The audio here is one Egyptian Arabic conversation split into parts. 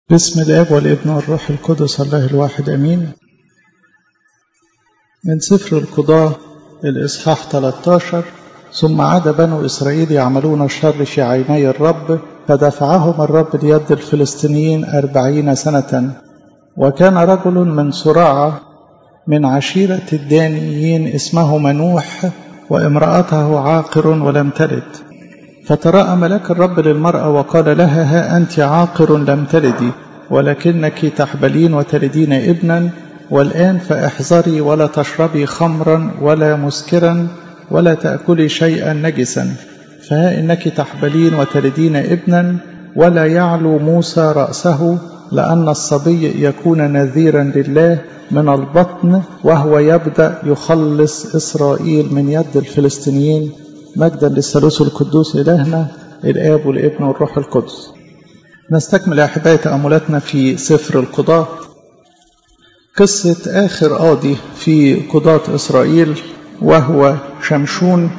بسم الاب والابن والروح القدس الله الواحد امين من سفر القضاة الاصحاح 13 ثم عاد بنو اسرائيل يعملون الشر في عيني الرب فدفعهم الرب ليد الفلسطينيين أربعين سنة وكان رجل من صراعة من عشيرة الدانيين اسمه منوح وامرأته عاقر ولم تلد فتراءى ملاك الرب للمرأة وقال لها ها أنت عاقر لم تلدي ولكنك تحبلين وتلدين ابنا والآن فاحذري ولا تشربي خمرا ولا مسكرا ولا تأكلي شيئا نجسا فها إنك تحبلين وتلدين ابنا ولا يعلو موسى رأسه لأن الصبي يكون نذيرا لله من البطن وهو يبدأ يخلص إسرائيل من يد الفلسطينيين مجدا للثالوث القدوس إلهنا الآب والابن والروح القدس نستكمل أحبائي تأملاتنا في سفر القضاة قصة آخر قاضي في قضاة إسرائيل وهو شمشون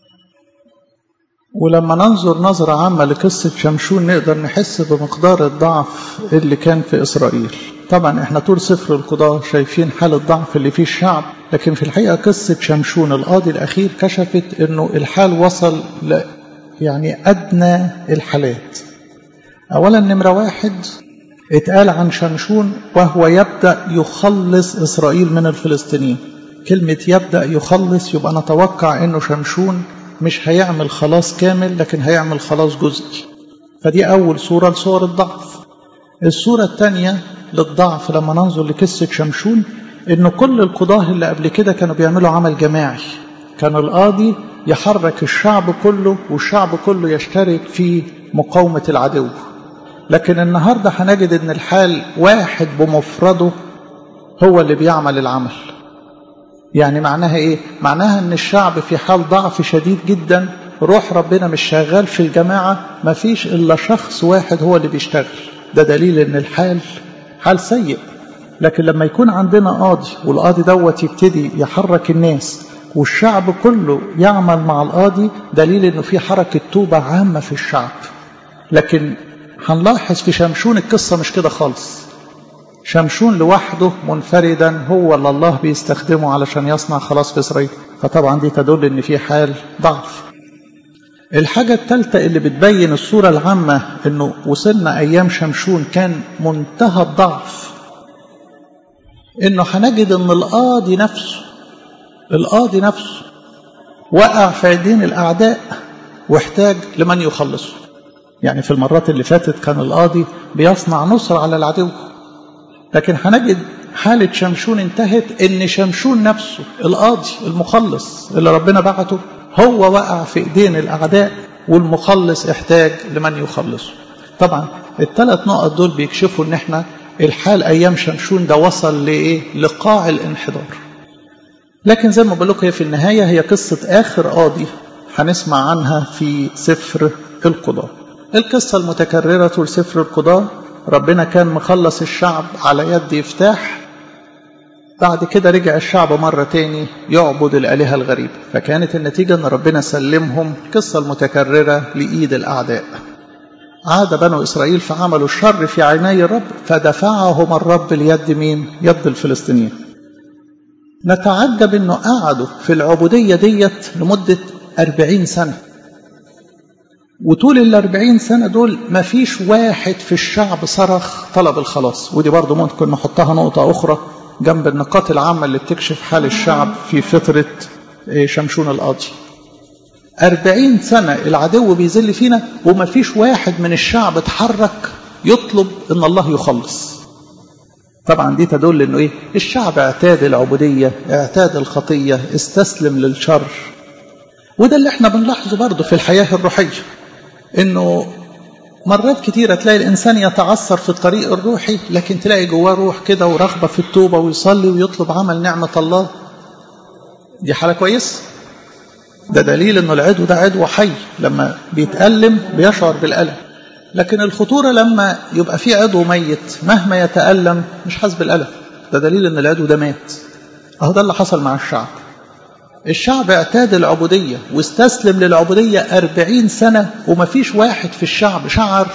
ولما ننظر نظرة عامة لقصة شمشون نقدر نحس بمقدار الضعف اللي كان في إسرائيل طبعا احنا طول سفر القضاة شايفين حال الضعف اللي فيه الشعب لكن في الحقيقة قصة شمشون القاضي الأخير كشفت أنه الحال وصل ل يعني أدنى الحالات أولا نمرة واحد اتقال عن شمشون وهو يبدأ يخلص إسرائيل من الفلسطينيين كلمة يبدأ يخلص يبقى نتوقع أنه شمشون مش هيعمل خلاص كامل لكن هيعمل خلاص جزئي فدي أول صورة لصور الضعف الصورة الثانية للضعف لما ننظر لقصة شمشون إن كل القضاة اللي قبل كده كانوا بيعملوا عمل جماعي كان القاضي يحرك الشعب كله والشعب كله يشترك في مقاومة العدو لكن النهاردة هنجد إن الحال واحد بمفرده هو اللي بيعمل العمل يعني معناها إيه؟ معناها إن الشعب في حال ضعف شديد جدا روح ربنا مش شغال في الجماعة مفيش إلا شخص واحد هو اللي بيشتغل ده دليل إن الحال حال سيء لكن لما يكون عندنا قاضي والقاضي دوت يبتدي يحرك الناس والشعب كله يعمل مع القاضي دليل انه في حركه توبه عامه في الشعب لكن هنلاحظ في شمشون القصه مش كده خالص شمشون لوحده منفردا هو اللي الله بيستخدمه علشان يصنع خلاص في اسرائيل فطبعا دي تدل ان في حال ضعف الحاجة الثالثة اللي بتبين الصورة العامة انه وصلنا ايام شمشون كان منتهى الضعف انه هنجد ان القاضي نفسه القاضي نفسه وقع في ايدين الاعداء واحتاج لمن يخلصه يعني في المرات اللي فاتت كان القاضي بيصنع نصر على العدو لكن هنجد حالة شمشون انتهت ان شمشون نفسه القاضي المخلص اللي ربنا بعته هو وقع في ايدين الاعداء والمخلص احتاج لمن يخلصه طبعا الثلاث نقط دول بيكشفوا ان احنا الحال ايام شمشون ده وصل لايه لقاع الانحدار لكن زي ما بقول لكم هي في النهايه هي قصه اخر قاضي هنسمع عنها في سفر القضاء القصه المتكرره طول سفر القضاء ربنا كان مخلص الشعب على يد يفتاح بعد كده رجع الشعب مرة تاني يعبد الآلهة الغريبة فكانت النتيجة أن ربنا سلمهم قصة المتكررة لإيد الأعداء عاد بنو إسرائيل فعملوا الشر في عيني الرب فدفعهم الرب ليد مين؟ يد الفلسطينيين نتعجب أنه قعدوا في العبودية ديت لمدة أربعين سنة وطول الأربعين سنة دول ما فيش واحد في الشعب صرخ طلب الخلاص ودي برضو ممكن نحطها نقطة أخرى جنب النقاط العامة اللي بتكشف حال الشعب في فترة شمشون القاضي أربعين سنة العدو بيذل فينا وما فيش واحد من الشعب اتحرك يطلب ان الله يخلص طبعا دي تدل انه ايه الشعب اعتاد العبودية اعتاد الخطية استسلم للشر وده اللي احنا بنلاحظه برضه في الحياة الروحية انه مرات كتيرة تلاقي الإنسان يتعثر في الطريق الروحي لكن تلاقي جواه روح كده ورغبة في التوبة ويصلي ويطلب عمل نعمة الله دي حالة كويسة ده دليل انه العدو ده عدو حي لما بيتألم بيشعر بالألم لكن الخطورة لما يبقى في عدو ميت مهما يتألم مش حاسس بالألم ده دليل ان العدو ده مات اهو ده اللي حصل مع الشعب الشعب اعتاد العبودية واستسلم للعبودية أربعين سنة وما فيش واحد في الشعب شعر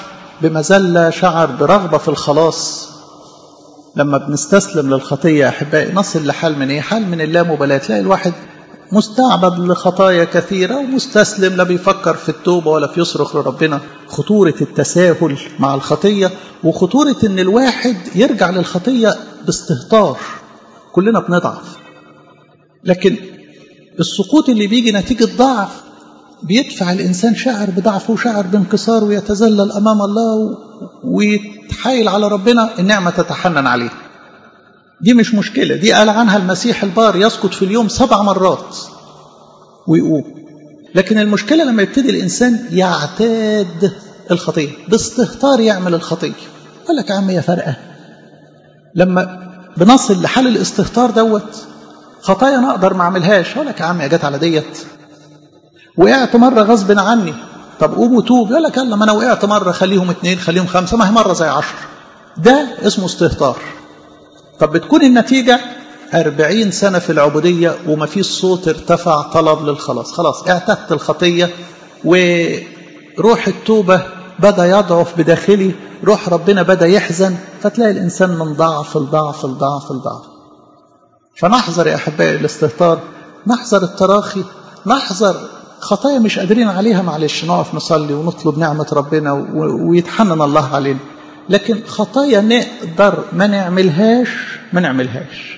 بمذلة شعر برغبة في الخلاص لما بنستسلم للخطية يا أحبائي نصل لحال من إيه؟ حال من اللامبالاة تلاقي الواحد مستعبد لخطايا كثيرة ومستسلم لا بيفكر في التوبة ولا في يصرخ لربنا خطورة التساهل مع الخطية وخطورة إن الواحد يرجع للخطية باستهتار كلنا بنضعف لكن السقوط اللي بيجي نتيجة ضعف بيدفع الإنسان شعر بضعفه وشعر بانكساره ويتذلل أمام الله ويتحايل على ربنا النعمة تتحنن عليه دي مش مشكلة دي قال عنها المسيح البار يسقط في اليوم سبع مرات ويقوم لكن المشكلة لما يبتدي الإنسان يعتاد الخطية باستهتار يعمل الخطية قال لك يا عم يا فرقة لما بنصل لحال الاستهتار دوت خطايا انا اقدر ما اعملهاش اقول لك يا عم يا جت على ديت وقعت مره غصب عني طب قوم وتوب يقول لك يلا ما انا وقعت مره خليهم اثنين خليهم خمسه ما هي مره زي عشر ده اسمه استهتار طب بتكون النتيجه أربعين سنة في العبودية وما فيش صوت ارتفع طلب للخلاص خلاص اعتدت الخطية وروح التوبة بدأ يضعف بداخلي روح ربنا بدأ يحزن فتلاقي الإنسان من ضعف لضعف لضعف لضعف فنحذر يا أحبائي الاستهتار نحذر التراخي نحذر خطايا مش قادرين عليها معلش نقف نصلي ونطلب نعمة ربنا ويتحنن الله علينا لكن خطايا نقدر ما نعملهاش ما نعملهاش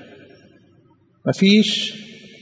مفيش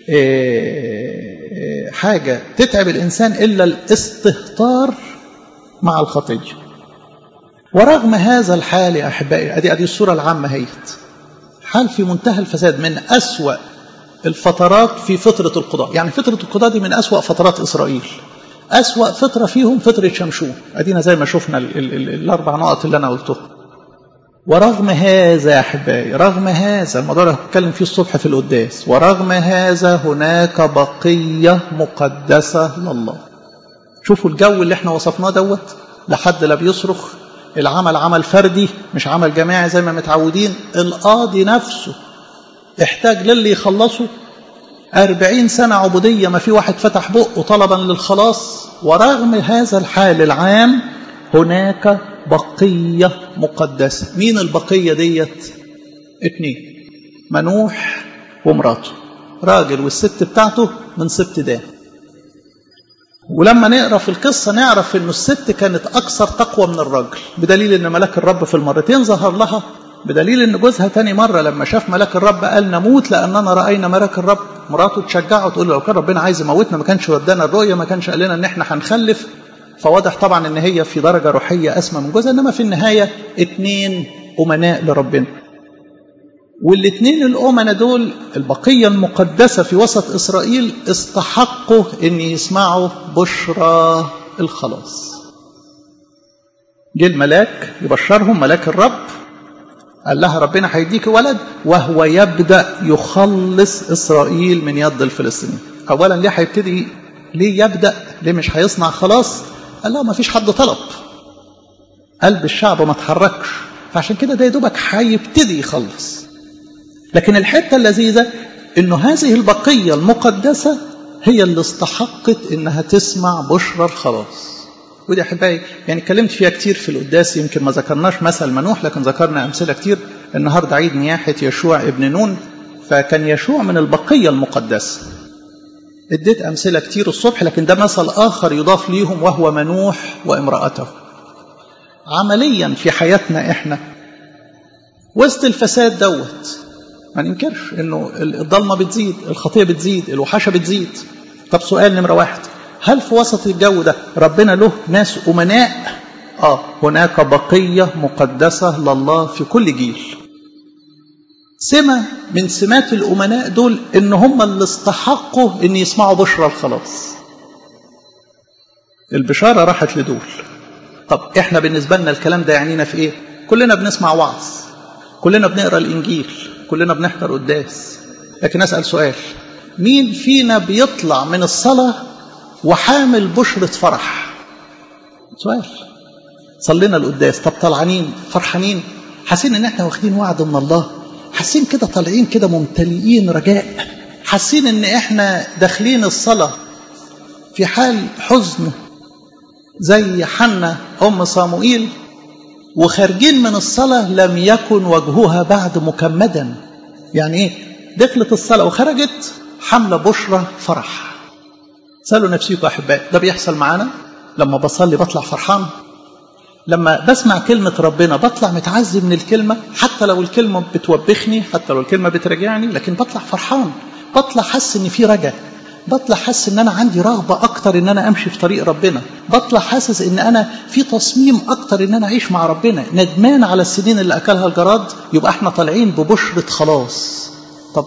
حاجة تتعب الإنسان إلا الاستهتار مع الخطية ورغم هذا الحال يا أحبائي أدي أدي الصورة العامة هيت حال في منتهى الفساد من أسوأ الفترات في فترة القضاء يعني فترة القضاء دي من أسوأ فترات إسرائيل أسوأ فترة فيهم فترة شمشون أدينا زي ما شفنا ال ال ال الأربع نقط اللي أنا قلتهم ورغم هذا يا أحبائي رغم هذا الموضوع اللي هتكلم فيه الصبح في القداس ورغم هذا هناك بقية مقدسة لله شوفوا الجو اللي احنا وصفناه دوت لحد لا بيصرخ العمل عمل فردي مش عمل جماعي زي ما متعودين القاضي نفسه احتاج للي يخلصه أربعين سنة عبودية ما في واحد فتح بقه طلبا للخلاص ورغم هذا الحال العام هناك بقية مقدسة مين البقية ديت اتنين منوح ومراته راجل والست بتاعته من سبت دان ولما نقرا في القصه نعرف انه الست كانت اكثر تقوى من الراجل بدليل ان ملاك الرب في المرتين ظهر لها بدليل ان جوزها تاني مره لما شاف ملاك الرب قال نموت لاننا راينا ملاك الرب مراته تشجعه وتقول له لو كان ربنا عايز يموتنا ما كانش ودانا الرؤيه ما كانش قال لنا ان احنا هنخلف فواضح طبعا ان هي في درجه روحيه اسمى من جوزها انما في النهايه اتنين امناء لربنا والاثنين الأمنة دول البقية المقدسة في وسط إسرائيل استحقوا أن يسمعوا بشرى الخلاص جه الملاك يبشرهم ملاك الرب قال لها ربنا هيديك ولد وهو يبدأ يخلص إسرائيل من يد الفلسطينيين أولا ليه هيبتدي ليه يبدأ ليه مش هيصنع خلاص قال له ما فيش حد طلب قلب الشعب ما تحركش فعشان كده ده يا دوبك هيبتدي يخلص لكن الحته اللذيذه انه هذه البقيه المقدسه هي اللي استحقت انها تسمع بشرى الخلاص ودي احبائي يعني اتكلمت فيها كتير في القداس يمكن ما ذكرناش مثل منوح لكن ذكرنا امثله كتير النهارده عيد نياحه يشوع ابن نون فكان يشوع من البقيه المقدسه اديت امثله كتير الصبح لكن ده مثل اخر يضاف ليهم وهو منوح وامراته عمليا في حياتنا احنا وسط الفساد دوت ما ننكرش انه الضلمه بتزيد الخطيه بتزيد الوحشه بتزيد طب سؤال نمره واحد هل في وسط الجو ده ربنا له ناس امناء اه هناك بقيه مقدسه لله في كل جيل سمه من سمات الامناء دول ان هم اللي استحقوا ان يسمعوا بشرى الخلاص البشاره راحت لدول طب احنا بالنسبه لنا الكلام ده يعنينا في ايه كلنا بنسمع وعظ كلنا بنقرا الانجيل كلنا بنحضر قداس لكن اسال سؤال مين فينا بيطلع من الصلاه وحامل بشره فرح سؤال صلينا القداس طب طلعانين فرحانين حاسين ان احنا واخدين وعد من الله حاسين كده طالعين كده ممتلئين رجاء حاسين ان احنا داخلين الصلاه في حال حزن زي حنة أم صاموئيل وخارجين من الصلاة لم يكن وجهها بعد مكمدا يعني إيه دخلت الصلاة وخرجت حملة بشرة فرح سألوا نفسيكم أحبائي ده بيحصل معانا لما بصلي بطلع فرحان لما بسمع كلمة ربنا بطلع متعزي من الكلمة حتى لو الكلمة بتوبخني حتى لو الكلمة بتراجعني لكن بطلع فرحان بطلع حاسس ان في رجا بطلع حاسس ان انا عندي رغبة اكتر ان انا امشي في طريق ربنا بطلع حاسس ان انا في تصميم اكتر ان انا اعيش مع ربنا ندمان على السنين اللي اكلها الجراد يبقى احنا طالعين ببشرة خلاص طب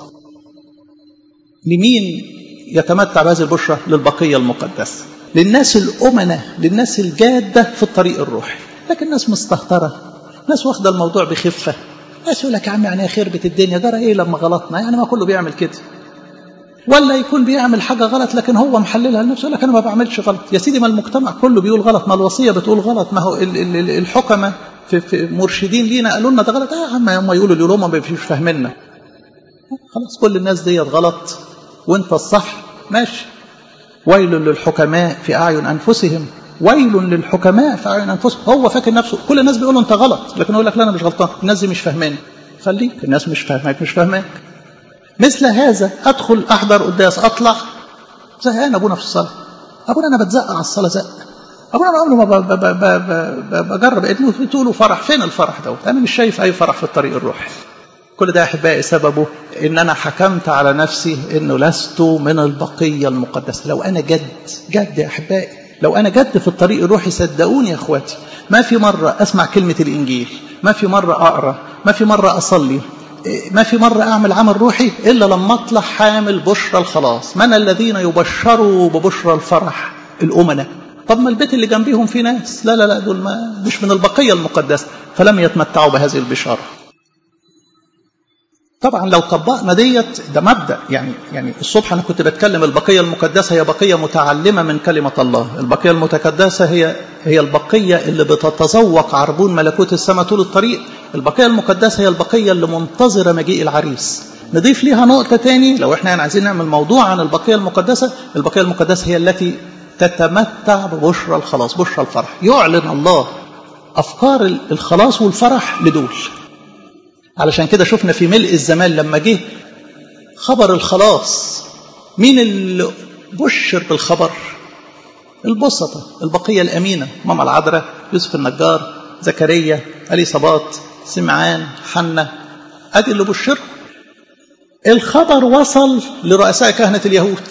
لمين يتمتع بهذه البشرة للبقية المقدسة للناس الأمنة للناس الجادة في الطريق الروحي لكن ناس مستهترة ناس واخدة الموضوع بخفة ناس يقول لك يا عم يعني خربت الدنيا جرى ايه لما غلطنا يعني ما كله بيعمل كده ولا يكون بيعمل حاجة غلط لكن هو محللها لنفسه يقول لك أنا ما بعملش غلط يا سيدي ما المجتمع كله بيقول غلط ما الوصية بتقول غلط ما هو الحكمة في, في مرشدين لينا قالوا لنا ده غلط يا عم هم يقولوا اللي هم ما فيش فاهميننا خلاص كل الناس ديت غلط وانت الصح ماشي ويل للحكماء في أعين أنفسهم ويل للحكماء في أعين أنفسهم هو فاكر نفسه كل الناس بيقولوا أنت غلط لكن يقول لك لا أنا مش غلطان الناس دي مش فاهماني خليك الناس مش فاهماك مش فاهماك مثل هذا أدخل أحضر قداس أطلع زهقان أبونا في الصلاة أبونا أنا بتزق على الصلاة زق أبونا أنا عمري ما بجرب تقولوا فرح فين الفرح دوت أنا مش شايف أي فرح في الطريق الروحي كل ده أحبائي سببه إن أنا حكمت على نفسي إنه لست من البقية المقدسة لو أنا جد جد يا أحبائي لو أنا جد في الطريق الروحي صدقوني يا إخواتي ما في مرة أسمع كلمة الإنجيل ما في مرة أقرأ ما في مرة أصلي ما في مرة أعمل عمل روحي إلا لما أطلع حامل بشرى الخلاص من الذين يبشروا ببشرى الفرح الأمنة طب ما البيت اللي جنبيهم في ناس لا لا لا دول ما مش من البقية المقدسة فلم يتمتعوا بهذه البشارة طبعا لو طبقنا ديت ده مبدا يعني يعني الصبح انا كنت بتكلم البقيه المقدسه هي بقيه متعلمه من كلمه الله، البقيه المتقدسه هي هي البقيه اللي بتتذوق عربون ملكوت السماء طول الطريق، البقيه المقدسه هي البقيه اللي منتظره مجيء العريس. نضيف ليها نقطه تاني لو احنا يعني عايزين نعمل موضوع عن البقيه المقدسه، البقيه المقدسه هي التي تتمتع ببشرى الخلاص، بشرى الفرح، يعلن الله افكار الخلاص والفرح لدول. علشان كده شفنا في ملء الزمان لما جه خبر الخلاص مين اللي بشر بالخبر البسطة البقية الأمينة ماما العذراء يوسف النجار زكريا أليصابات سمعان حنة أدي اللي بشر الخبر وصل لرؤساء كهنة اليهود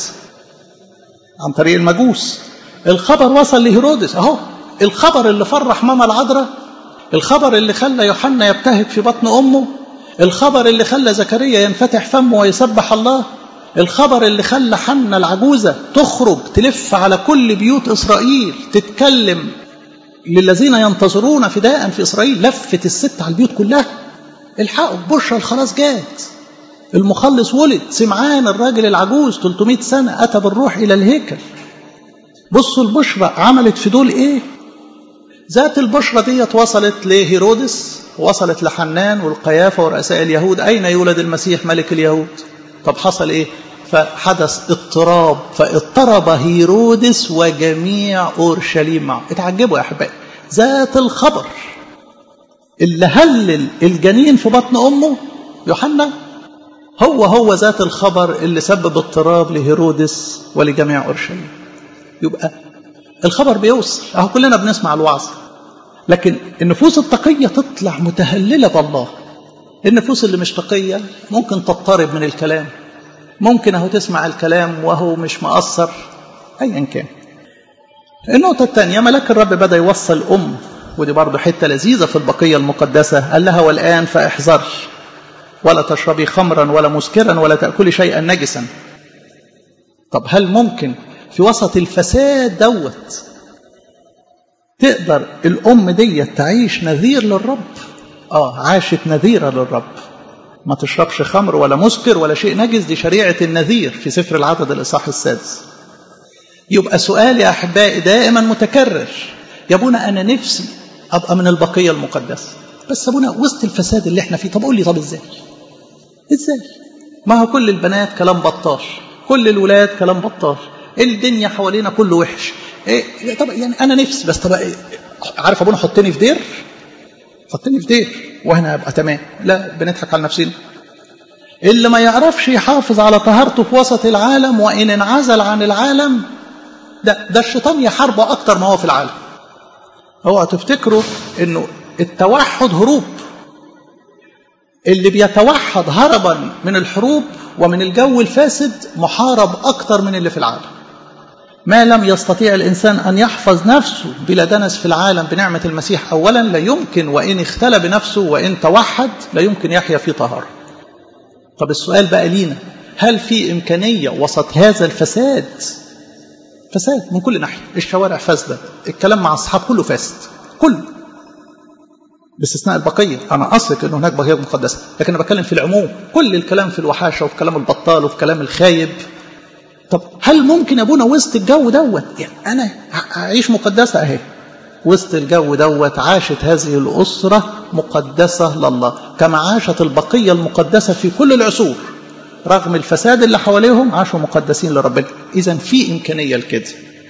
عن طريق المجوس الخبر وصل لهيرودس أهو الخبر اللي فرح ماما العذراء الخبر اللي خلى يوحنا يبتهج في بطن أمه الخبر اللي خلى زكريا ينفتح فمه ويسبح الله الخبر اللي خلى حنا العجوزة تخرج تلف على كل بيوت إسرائيل تتكلم للذين ينتظرون فداء في إسرائيل لفت الست على البيوت كلها الحقوا بشرى الخلاص جات المخلص ولد سمعان الراجل العجوز 300 سنة أتى بالروح إلى الهيكل بصوا البشرى عملت في دول إيه ذات البشرى ديت وصلت لهيرودس وصلت لحنان والقيافة ورؤساء اليهود أين يولد المسيح ملك اليهود طب حصل إيه فحدث اضطراب فاضطرب هيرودس وجميع أورشليم معه اتعجبوا يا أحبائي ذات الخبر اللي هلل الجنين في بطن أمه يوحنا هو هو ذات الخبر اللي سبب اضطراب لهيرودس ولجميع أورشليم يبقى الخبر بيوصل اهو كلنا بنسمع الوعظ لكن النفوس التقية تطلع متهللة بالله النفوس اللي مش تقية ممكن تضطرب من الكلام ممكن اهو تسمع الكلام وهو مش مقصر ايا كان النقطة الثانية ملاك الرب بدأ يوصل أم ودي برضه حتة لذيذة في البقية المقدسة قال لها والآن فاحذري ولا تشربي خمرا ولا مسكرا ولا تأكلي شيئا نجسا طب هل ممكن في وسط الفساد دوت تقدر الأم دي تعيش نذير للرب آه عاشت نذيرة للرب ما تشربش خمر ولا مسكر ولا شيء نجس دي شريعة النذير في سفر العدد الإصحاح السادس يبقى سؤالي يا أحبائي دائما متكرر يا ابونا أنا نفسي أبقى من البقية المقدسة بس أبونا وسط الفساد اللي احنا فيه طب قول لي طب ازاي ازاي ما هو كل البنات كلام بطال كل الولاد كلام بطال الدنيا حوالينا كله وحش إيه طب يعني انا نفسي بس طب إيه عارف ابونا حطني في دير حطني في دير وانا ابقى تمام لا بنضحك على نفسنا اللي ما يعرفش يحافظ على طهارته في وسط العالم وان انعزل عن العالم ده ده الشيطان يحاربه اكتر ما هو في العالم اوعوا تفتكروا انه التوحد هروب اللي بيتوحد هربا من الحروب ومن الجو الفاسد محارب اكتر من اللي في العالم ما لم يستطيع الانسان ان يحفظ نفسه بلا دنس في العالم بنعمه المسيح اولا لا يمكن وان اختلى بنفسه وان توحد لا يمكن يحيا في طهاره طب السؤال بقى لينا هل في امكانيه وسط هذا الفساد فساد من كل ناحيه الشوارع فاسده الكلام مع اصحاب كله فاسد كله باستثناء البقيه انا اثق ان هناك بقيه مقدسه لكن انا بتكلم في العموم كل الكلام في الوحاشه وفي كلام البطال وفي كلام الخايب طب هل ممكن ابونا وسط الجو دوت يعني انا اعيش مقدسه اهي وسط الجو دوت عاشت هذه الاسره مقدسه لله كما عاشت البقيه المقدسه في كل العصور رغم الفساد اللي حواليهم عاشوا مقدسين لربنا اذا في امكانيه لكده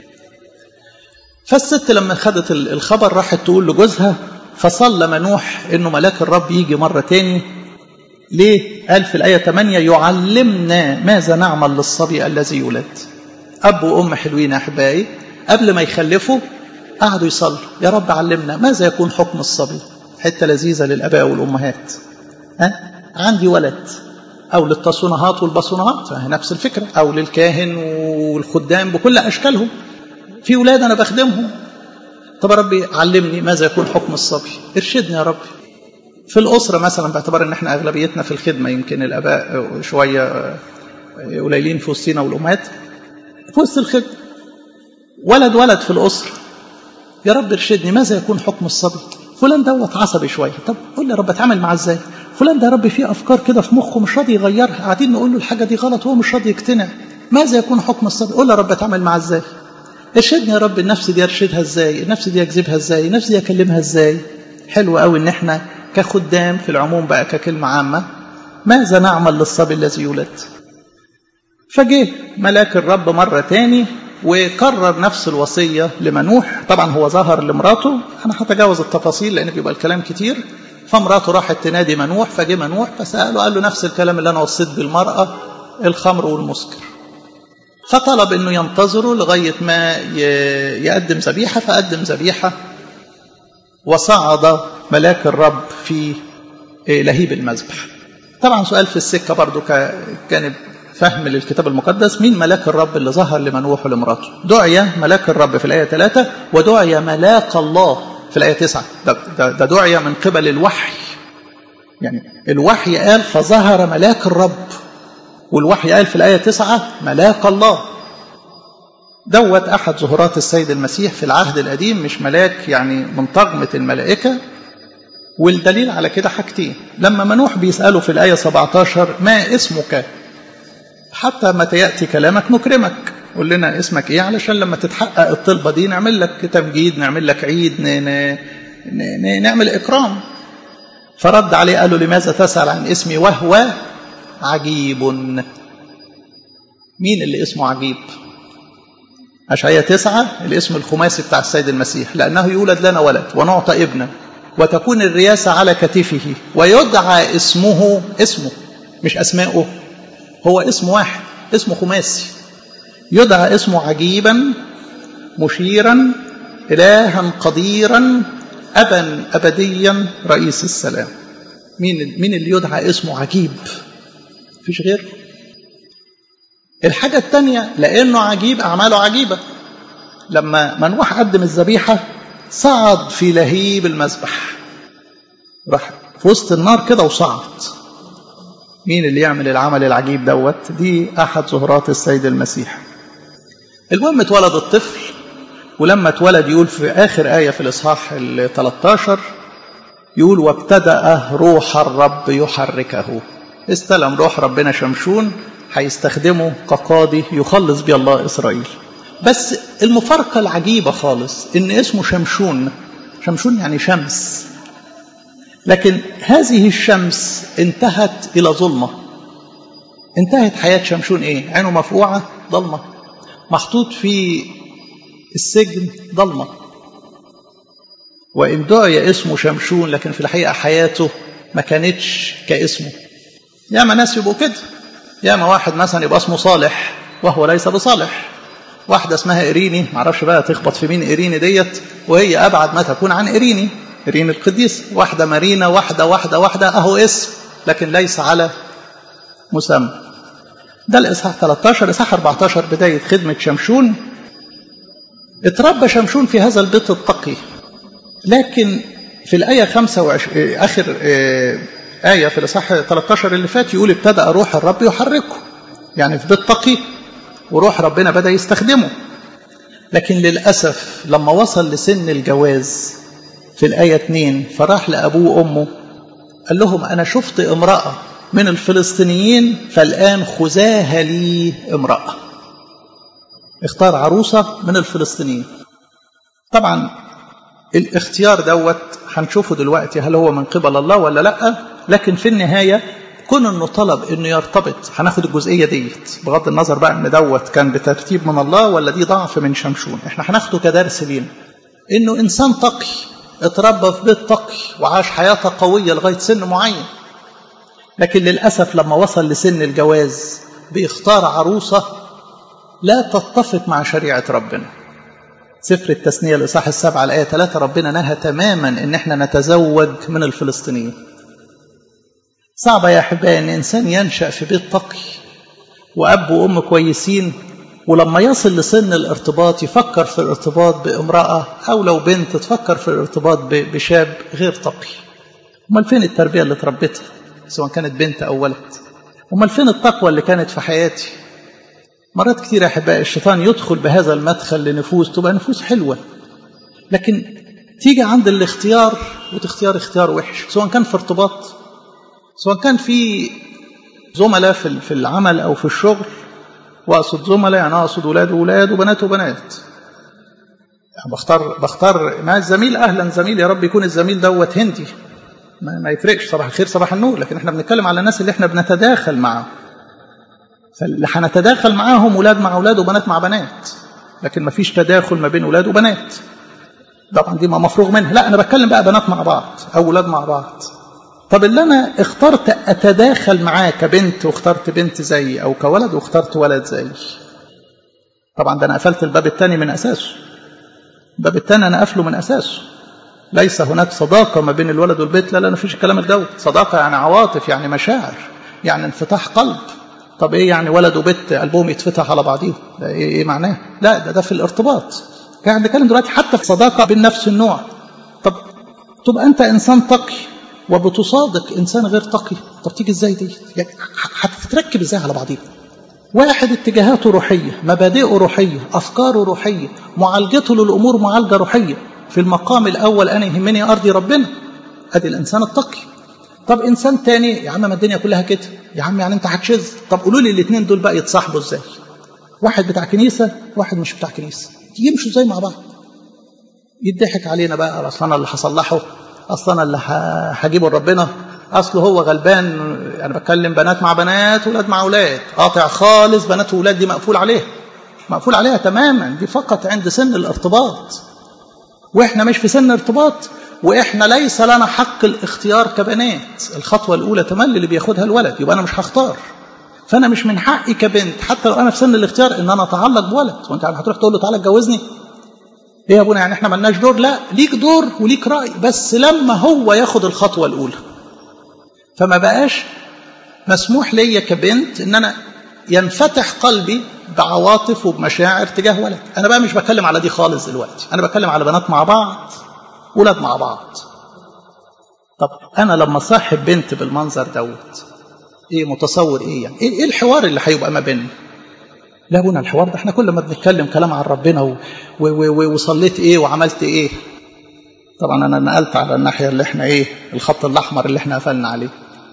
فالست لما خدت الخبر راحت تقول لجوزها فصلى منوح انه ملاك الرب يجي مره تاني ليه؟ قال في الآية 8 يعلمنا ماذا نعمل للصبي الذي يولد أب وأم حلوين أحبائي قبل ما يخلفوا قعدوا يصلوا يا رب علمنا ماذا يكون حكم الصبي حتة لذيذة للأباء والأمهات ها؟ عندي ولد أو للتصونهات والبصونهات نفس الفكرة أو للكاهن والخدام بكل أشكالهم في ولاد أنا بخدمهم طب يا ربي علمني ماذا يكون حكم الصبي ارشدني يا ربي في الأسرة مثلا باعتبار ان احنا أغلبيتنا في الخدمة يمكن الآباء شوية قليلين في وسطينا والأمهات في وسط الخدمة ولد ولد في الأسرة يا رب ارشدني ماذا يكون حكم الصبي فلان دوت عصبي شوية طب قول لي يا رب اتعامل معاه ازاي فلان ده يا رب فيه أفكار كده في مخه مش راضي يغيرها قاعدين نقول له الحاجة دي غلط وهو مش راضي يقتنع ماذا يكون حكم الصبي قول لي يا رب اتعامل معاه ازاي ارشدني يا رب النفس دي ارشدها ازاي النفس دي اجذبها ازاي النفس دي اكلمها ازاي حلو قوي ان احنا كخدام في العموم بقى ككلمة عامة ماذا نعمل للصبي الذي يولد فجه ملاك الرب مرة تاني وكرر نفس الوصية لمنوح طبعا هو ظهر لمراته أنا هتجاوز التفاصيل لأن بيبقى الكلام كتير فمراته راحت تنادي منوح فجه منوح فسأله قال له نفس الكلام اللي أنا وصيت بالمرأة الخمر والمسكر فطلب انه ينتظره لغايه ما يقدم ذبيحه فقدم ذبيحه وصعد ملاك الرب في لهيب المذبح طبعا سؤال في السكه برضو كان فهم للكتاب المقدس مين ملاك الرب اللي ظهر لمنوح ولمراته دعي ملاك الرب في الايه 3 ودعي ملاك الله في الايه 9 ده, ده, ده دعي من قبل الوحي يعني الوحي قال فظهر ملاك الرب والوحي قال في الآية تسعة ملاك الله دوت أحد ظهورات السيد المسيح في العهد القديم مش ملاك يعني من طغمة الملائكة والدليل على كده حاجتين لما منوح بيسأله في الآية 17 ما اسمك حتى متى يأتي كلامك نكرمك قول لنا اسمك ايه علشان لما تتحقق الطلبة دي نعمل لك تمجيد نعمل لك عيد ن... ن... ن... نعمل إكرام فرد عليه قال له لماذا تسأل عن اسمي وهو عجيب مين اللي اسمه عجيب أشعية تسعة الاسم الخماسي بتاع السيد المسيح لأنه يولد لنا ولد ونعطى ابنا وتكون الرياسة على كتفه ويدعى اسمه اسمه مش أسماؤه هو اسم واحد اسمه خماسي يدعى اسمه عجيبا مشيرا إلها قديرا أبا أبديا رئيس السلام مين مين اللي يدعى اسمه عجيب فيش غيره الحاجة الثانية لأنه عجيب أعماله عجيبة لما منوح قدم الذبيحة صعد في لهيب المذبح راح في وسط النار كده وصعد مين اللي يعمل العمل العجيب دوت دي أحد ظهورات السيد المسيح المهم اتولد الطفل ولما اتولد يقول في آخر آية في الإصحاح ال 13 يقول وابتدأ روح الرب يحركه استلم روح ربنا شمشون هيستخدمه كقاضي يخلص بيه الله إسرائيل بس المفارقة العجيبة خالص إن اسمه شمشون شمشون يعني شمس لكن هذه الشمس انتهت إلى ظلمة انتهت حياة شمشون إيه؟ عينه مفقوعة ضلمة محطوط في السجن ضلمة وإن دعي اسمه شمشون لكن في الحقيقة حياته ما كانتش كاسمه ياما ناس يبقوا كده ياما واحد مثلا يبقى اسمه صالح وهو ليس بصالح واحدة اسمها إيريني معرفش بقى تخبط في مين إيريني ديت وهي أبعد ما تكون عن إيريني إيريني القديس واحدة مارينا واحدة واحدة واحدة أهو اسم لكن ليس على مسمى ده الإصحاح 13 إصحاح 14 بداية خدمة شمشون اتربى شمشون في هذا البيت التقي لكن في الآية 25 آخر آية في الإصحاح 13 اللي فات يقول ابتدأ روح الرب يحركه يعني في بيت تقي وروح ربنا بدأ يستخدمه لكن للأسف لما وصل لسن الجواز في الآية 2 فراح لأبوه وأمه قال لهم أنا شفت امرأة من الفلسطينيين فالآن خذاها لي امرأة اختار عروسة من الفلسطينيين طبعا الاختيار دوت هنشوفه دلوقتي هل هو من قبل الله ولا لا لكن في النهاية كون انه طلب انه يرتبط هناخد الجزئيه ديت بغض النظر بقى ان دوت كان بترتيب من الله ولا دي ضعف من شمشون احنا هناخده كدرس لينا انه انسان تقي اتربى في بيت تقي وعاش حياه قويه لغايه سن معين لكن للاسف لما وصل لسن الجواز بيختار عروسه لا تتفق مع شريعه ربنا سفر التثنيه الاصحاح السابعه الايه 3 ربنا نهى تماما ان احنا نتزوج من الفلسطينيين صعبة يا أحبائي أن إنسان ينشأ في بيت تقي وأب وأم كويسين ولما يصل لسن الارتباط يفكر في الارتباط بامرأة أو لو بنت تفكر في الارتباط بشاب غير تقي أمال فين التربية اللي تربيتها سواء كانت بنت أو ولد أمال فين التقوى اللي كانت في حياتي مرات كتير يا أحبائي الشيطان يدخل بهذا المدخل لنفوس تبقى نفوس حلوة لكن تيجي عند الاختيار وتختار اختيار وحش سواء كان في ارتباط سواء كان في زملاء في في العمل او في الشغل واقصد زملاء يعني اقصد اولاد واولاد وبنات وبنات يعني بختار بختار مع الزميل اهلا زميل يا رب يكون الزميل دوت هندي ما, ما يفرقش صباح الخير صباح النور لكن احنا بنتكلم على الناس اللي احنا بنتداخل معاهم فاللي هنتداخل معاهم اولاد مع اولاد وبنات مع بنات لكن ما فيش تداخل ما بين اولاد وبنات طبعا دي ما مفروغ منها لا انا بتكلم بقى بنات مع بعض او اولاد مع بعض طب اللي انا اخترت اتداخل معاه كبنت واخترت بنت زيي او كولد واخترت ولد زيي طبعا ده انا قفلت الباب الثاني من اساسه الباب الثاني انا قافله من اساسه ليس هناك صداقة ما بين الولد والبنت لا لا مفيش الكلام الدوت صداقة يعني عواطف يعني مشاعر يعني انفتاح قلب طب ايه يعني ولد وبنت قلبهم يتفتح على بعضهم ده ايه, إيه معناه لا ده ده في الارتباط يعني بنتكلم دلوقتي حتى في صداقة بين نفس النوع طب تبقى انت انسان تقي وبتصادق انسان غير تقي طب تيجي ازاي دي يعني هتتركب ازاي على بعضيها واحد اتجاهاته روحية مبادئه روحية أفكاره روحية معالجته للأمور معالجة روحية في المقام الأول أنا يهمني أرضي ربنا أدي الإنسان التقي طب إنسان تاني يا عم ما الدنيا كلها كده يا عم يعني أنت هتشذ طب قولوا لي الاثنين دول بقى يتصاحبوا إزاي واحد بتاع كنيسة واحد مش بتاع كنيسة يمشوا ازاي مع بعض يضحك علينا بقى اصل انا اللي هصلحه اصل انا اللي هجيبه لربنا اصل هو غلبان انا بتكلم بنات مع بنات ولاد مع اولاد قاطع خالص بنات واولاد دي مقفول عليها مقفول عليها تماما دي فقط عند سن الارتباط واحنا مش في سن ارتباط واحنا ليس لنا حق الاختيار كبنات الخطوه الاولى تملي اللي بياخدها الولد يبقى انا مش هختار فانا مش من حقي كبنت حتى لو انا في سن الاختيار ان انا اتعلق بولد وانت هتروح تقول له تعالى اتجوزني ايه يا ابونا يعني احنا ملناش دور لا ليك دور وليك راي بس لما هو ياخد الخطوه الاولى فما بقاش مسموح ليا كبنت ان انا ينفتح قلبي بعواطف وبمشاعر تجاه ولد انا بقى مش بتكلم على دي خالص دلوقتي انا بتكلم على بنات مع بعض ولاد مع بعض طب انا لما صاحب بنت بالمنظر دوت ايه متصور ايه يعني ايه الحوار اللي هيبقى ما بيننا لا ابونا الحوار ده احنا كل ما بنتكلم كلام عن ربنا و... و... و... وصليت ايه وعملت ايه طبعا انا نقلت على الناحيه اللي احنا ايه الخط الاحمر اللي احنا قفلنا عليه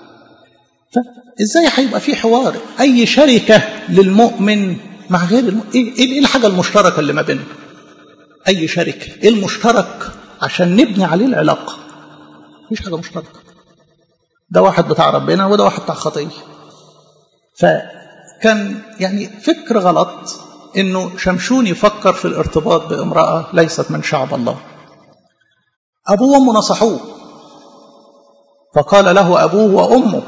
فازاي هيبقى في حوار اي شركه للمؤمن مع غير الم... ايه ايه الحاجه المشتركه اللي ما بيننا اي شركه ايه المشترك عشان نبني عليه العلاقه مفيش حاجه مشتركه ده واحد بتاع ربنا وده واحد بتاع خطيه فكان يعني فكر غلط انه شمشون يفكر في الارتباط بامرأة ليست من شعب الله ابوه وامه نصحوه فقال له ابوه وامه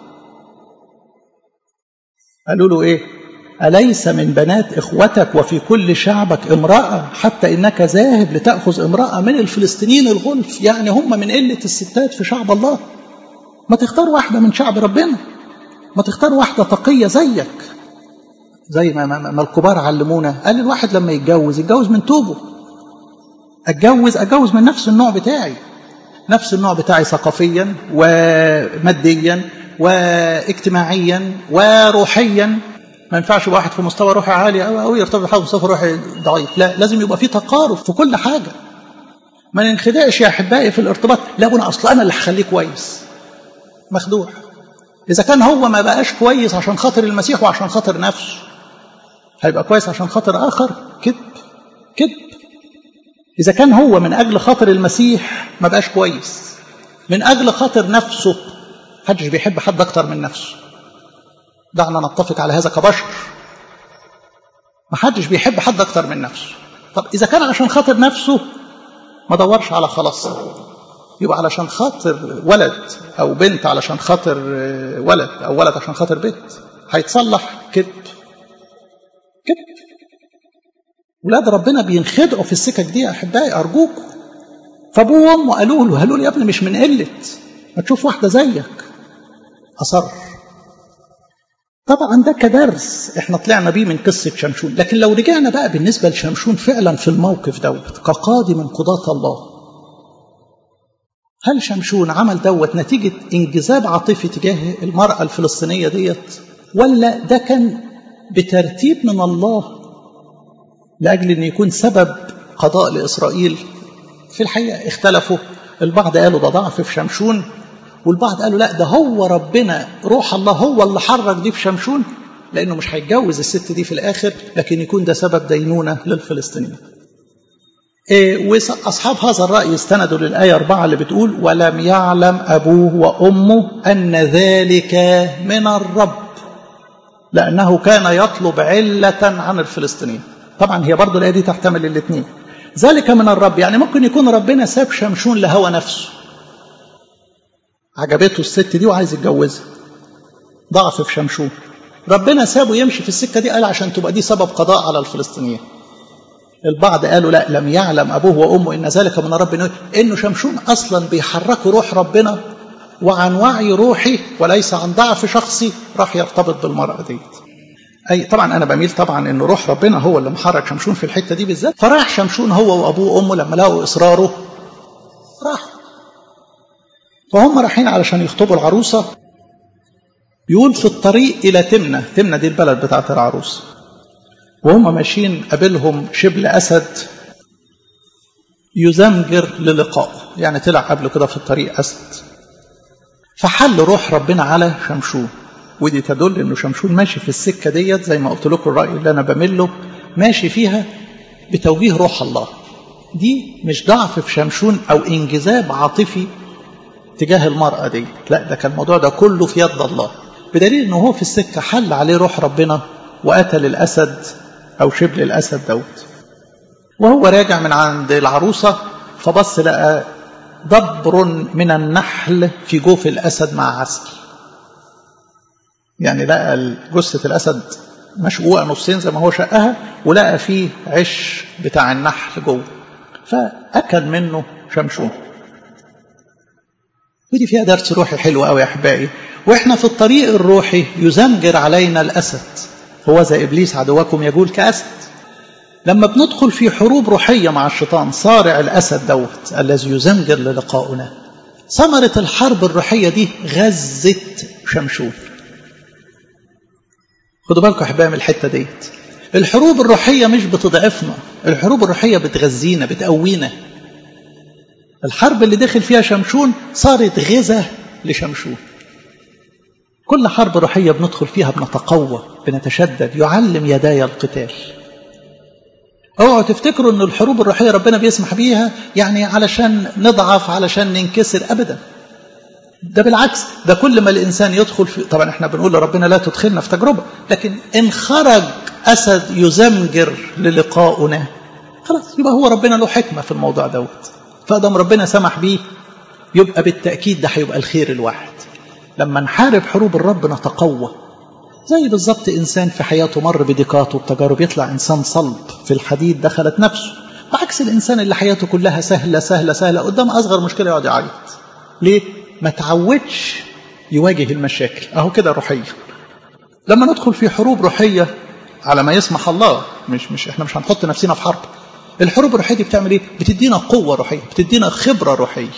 قالوا له ايه أليس من بنات إخوتك وفي كل شعبك امرأة حتى إنك ذاهب لتأخذ امرأة من الفلسطينيين الغلف يعني هم من قلة الستات في شعب الله ما تختار واحدة من شعب ربنا ما تختار واحدة تقية زيك زي ما, ما, ما الكبار علمونا قال الواحد لما يتجوز يتجوز من توبه اتجوز اتجوز من نفس النوع بتاعي نفس النوع بتاعي ثقافيا وماديا واجتماعيا وروحيا ما ينفعش واحد في مستوى روحي عالي أو, أو يرتبط بحاجة مستوى روحي ضعيف لا لازم يبقى في تقارب في كل حاجة ما ننخدعش يا أحبائي في الارتباط لا أنا أصلا أنا اللي هخليه كويس مخدوع إذا كان هو ما بقاش كويس عشان خاطر المسيح وعشان خاطر نفسه هيبقى كويس عشان خاطر آخر كذب كذب إذا كان هو من أجل خاطر المسيح ما بقاش كويس من أجل خاطر نفسه محدش بيحب حد أكتر من نفسه دعنا نتفق على هذا كبشر محدش بيحب حد أكتر من نفسه طب إذا كان عشان خاطر نفسه ما دورش على خلاص يبقى علشان خاطر ولد أو بنت علشان خاطر ولد أو ولد عشان خاطر بنت هيتصلح كذب كذب ولاد ربنا بينخدعوا في السكك دي يا أحبائي أرجوكم فأبوه وأمه قالوا له قالوا له يا ابني مش من قلة ما تشوف واحدة زيك أصر طبعا ده كدرس احنا طلعنا بيه من قصة شمشون لكن لو رجعنا بقى بالنسبة لشمشون فعلا في الموقف دوت كقاضي من قضاة الله هل شمشون عمل دوت نتيجة انجذاب عاطفي تجاه المرأة الفلسطينية ديت ولا ده كان بترتيب من الله لأجل أن يكون سبب قضاء لإسرائيل في الحقيقة اختلفوا البعض قالوا ده ضعف في شمشون والبعض قالوا لا ده هو ربنا روح الله هو اللي حرك دي في شمشون لأنه مش هيتجوز الست دي في الآخر لكن يكون ده سبب دينونة للفلسطينيين إيه وأصحاب هذا الرأي استندوا للآية أربعة اللي بتقول ولم يعلم أبوه وأمه أن ذلك من الرب لأنه كان يطلب علة عن الفلسطينيين طبعا هي برضو الآية دي تحتمل الاثنين ذلك من الرب يعني ممكن يكون ربنا ساب شمشون لهوى نفسه عجبته الست دي وعايز يتجوزها ضعف في شمشون ربنا سابه يمشي في السكة دي قال عشان تبقى دي سبب قضاء على الفلسطينيين البعض قالوا لا لم يعلم أبوه وأمه إن ذلك من رب إنه شمشون أصلا بيحركوا روح ربنا وعن وعي روحي وليس عن ضعف شخصي راح يرتبط بالمرأة ديت أي طبعا أنا بميل طبعا إنه روح ربنا هو اللي محرك شمشون في الحتة دي بالذات فراح شمشون هو وأبوه وأمه لما لقوا إصراره راح فهم رايحين علشان يخطبوا العروسة يقول في الطريق إلى تمنة تمنة دي البلد بتاعت العروس وهم ماشيين قابلهم شبل أسد يزمجر للقائه يعني طلع قبله كده في الطريق أسد فحل روح ربنا على شمشون ودي تدل انه شمشون ماشي في السكه ديت زي ما قلت لكم الراي اللي انا بمله ماشي فيها بتوجيه روح الله دي مش ضعف في شمشون او انجذاب عاطفي تجاه المرأة دي لا ده كان الموضوع ده كله في يد الله بدليل انه هو في السكة حل عليه روح ربنا وقتل الأسد أو شبل الأسد دوت وهو راجع من عند العروسة فبص لقى ضبر من النحل في جوف الأسد مع عسل يعني لقى جثة الأسد مشقوقة نصين زي ما هو شقها ولقى فيه عش بتاع النحل جوه فأكل منه شمشون ودي فيها درس روحي حلو قوي يا احبائي واحنا في الطريق الروحي يزمجر علينا الاسد هو ذا ابليس عدوكم يقول كاسد لما بندخل في حروب روحيه مع الشيطان صارع الاسد دوت الذي يزمجر للقاؤنا ثمره الحرب الروحيه دي غزت شمشون خدوا بالكم يا احبائي من الحته ديت الحروب الروحيه مش بتضعفنا الحروب الروحيه بتغذينا بتقوينا الحرب اللي دخل فيها شمشون صارت غذاء لشمشون كل حرب روحية بندخل فيها بنتقوى بنتشدد يعلم يداي القتال اوعوا تفتكروا ان الحروب الروحية ربنا بيسمح بيها يعني علشان نضعف علشان ننكسر ابدا ده بالعكس ده كل ما الإنسان يدخل في طبعا احنا بنقول لربنا لا تدخلنا في تجربة لكن إن خرج أسد يزمجر للقاؤنا خلاص يبقى هو ربنا له حكمة في الموضوع دوت فادم ربنا سمح بيه يبقى بالتأكيد ده هيبقى الخير الواحد لما نحارب حروب الرب نتقوى زي بالظبط إنسان في حياته مر بضيقات وبتجارب يطلع إنسان صلب في الحديد دخلت نفسه بعكس الإنسان اللي حياته كلها سهلة سهلة سهلة قدام أصغر مشكلة يقعد يعيط ليه؟ ما تعودش يواجه المشاكل أهو كده روحية لما ندخل في حروب روحية على ما يسمح الله مش مش احنا مش هنحط نفسنا في حرب الحروب الروحية دي بتعمل ايه؟ بتدينا قوة روحية بتدينا خبرة روحية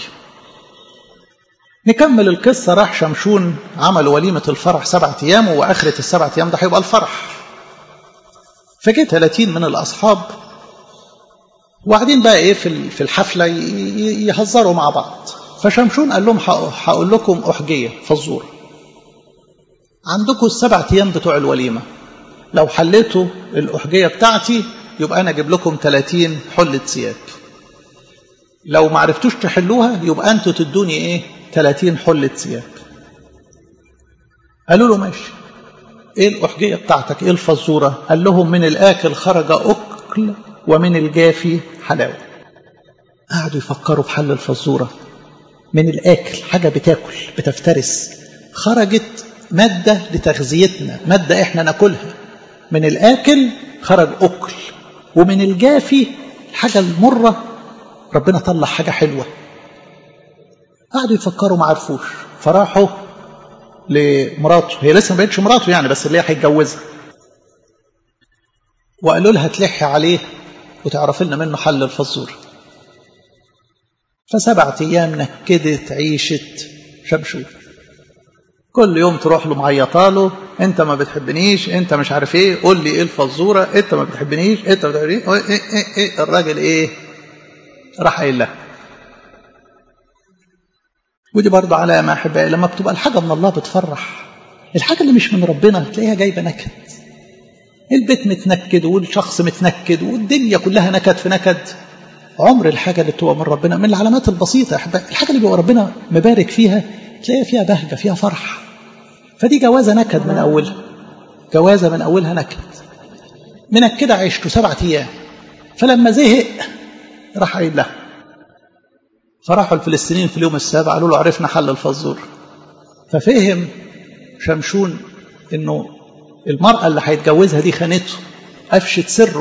نكمل القصة راح شمشون عمل وليمة الفرح سبعة أيام وآخرة السبعة أيام ده هيبقى الفرح فجاء 30 من الأصحاب وبعدين بقى إيه في الحفلة يهزروا مع بعض فشمشون قال لهم هقول لكم أحجية فزورة عندكم السبعة أيام بتوع الوليمة لو حليتوا الأحجية بتاعتي يبقى أنا أجيب لكم 30 حلة ثياب لو ما عرفتوش تحلوها يبقى أنتوا تدوني إيه 30 حلة ثياب قالوا له ماشي ايه الأحجية بتاعتك ايه الفزورة قال لهم من الآكل خرج أكل ومن الجافي حلاوة قعدوا يفكروا في حل الفزورة من الآكل حاجة بتاكل بتفترس خرجت مادة لتغذيتنا مادة احنا ناكلها من الآكل خرج أكل ومن الجافي الحاجة المرة ربنا طلع حاجة حلوة قعدوا يفكروا ما عرفوش فراحوا لمراته هي لسه ما بقتش مراته يعني بس اللي هي هيتجوزها وقالوا لها تلحي عليه وتعرف لنا منه حل الفزور فسبعة أيام نكدت عيشة شمشون كل يوم تروح له معيطاله انت ما بتحبنيش انت مش عارف ايه قول لي ايه الفزوره انت ما بتحبنيش انت ما بتحبنيش إيه إيه إيه إيه الراجل ايه راح قايل لها ودي برضه علامة أحبائي لما بتبقى الحاجة من الله بتفرح الحاجة اللي مش من ربنا تلاقيها جايبة نكد البيت متنكد والشخص متنكد والدنيا كلها نكد في نكد عمر الحاجة اللي بتبقى من ربنا من العلامات البسيطة أحبائي الحاجة اللي بيبقى ربنا مبارك فيها تلاقيها فيها بهجة فيها فرح فدي جوازة نكد من أولها جوازة من أولها نكد من كده عشته سبعة أيام فلما زهق راح قايل لها فراحوا الفلسطينيين في اليوم السابع قالوا له عرفنا حل الفزور ففهم شمشون انه المرأة اللي هيتجوزها دي خانته أفشت سره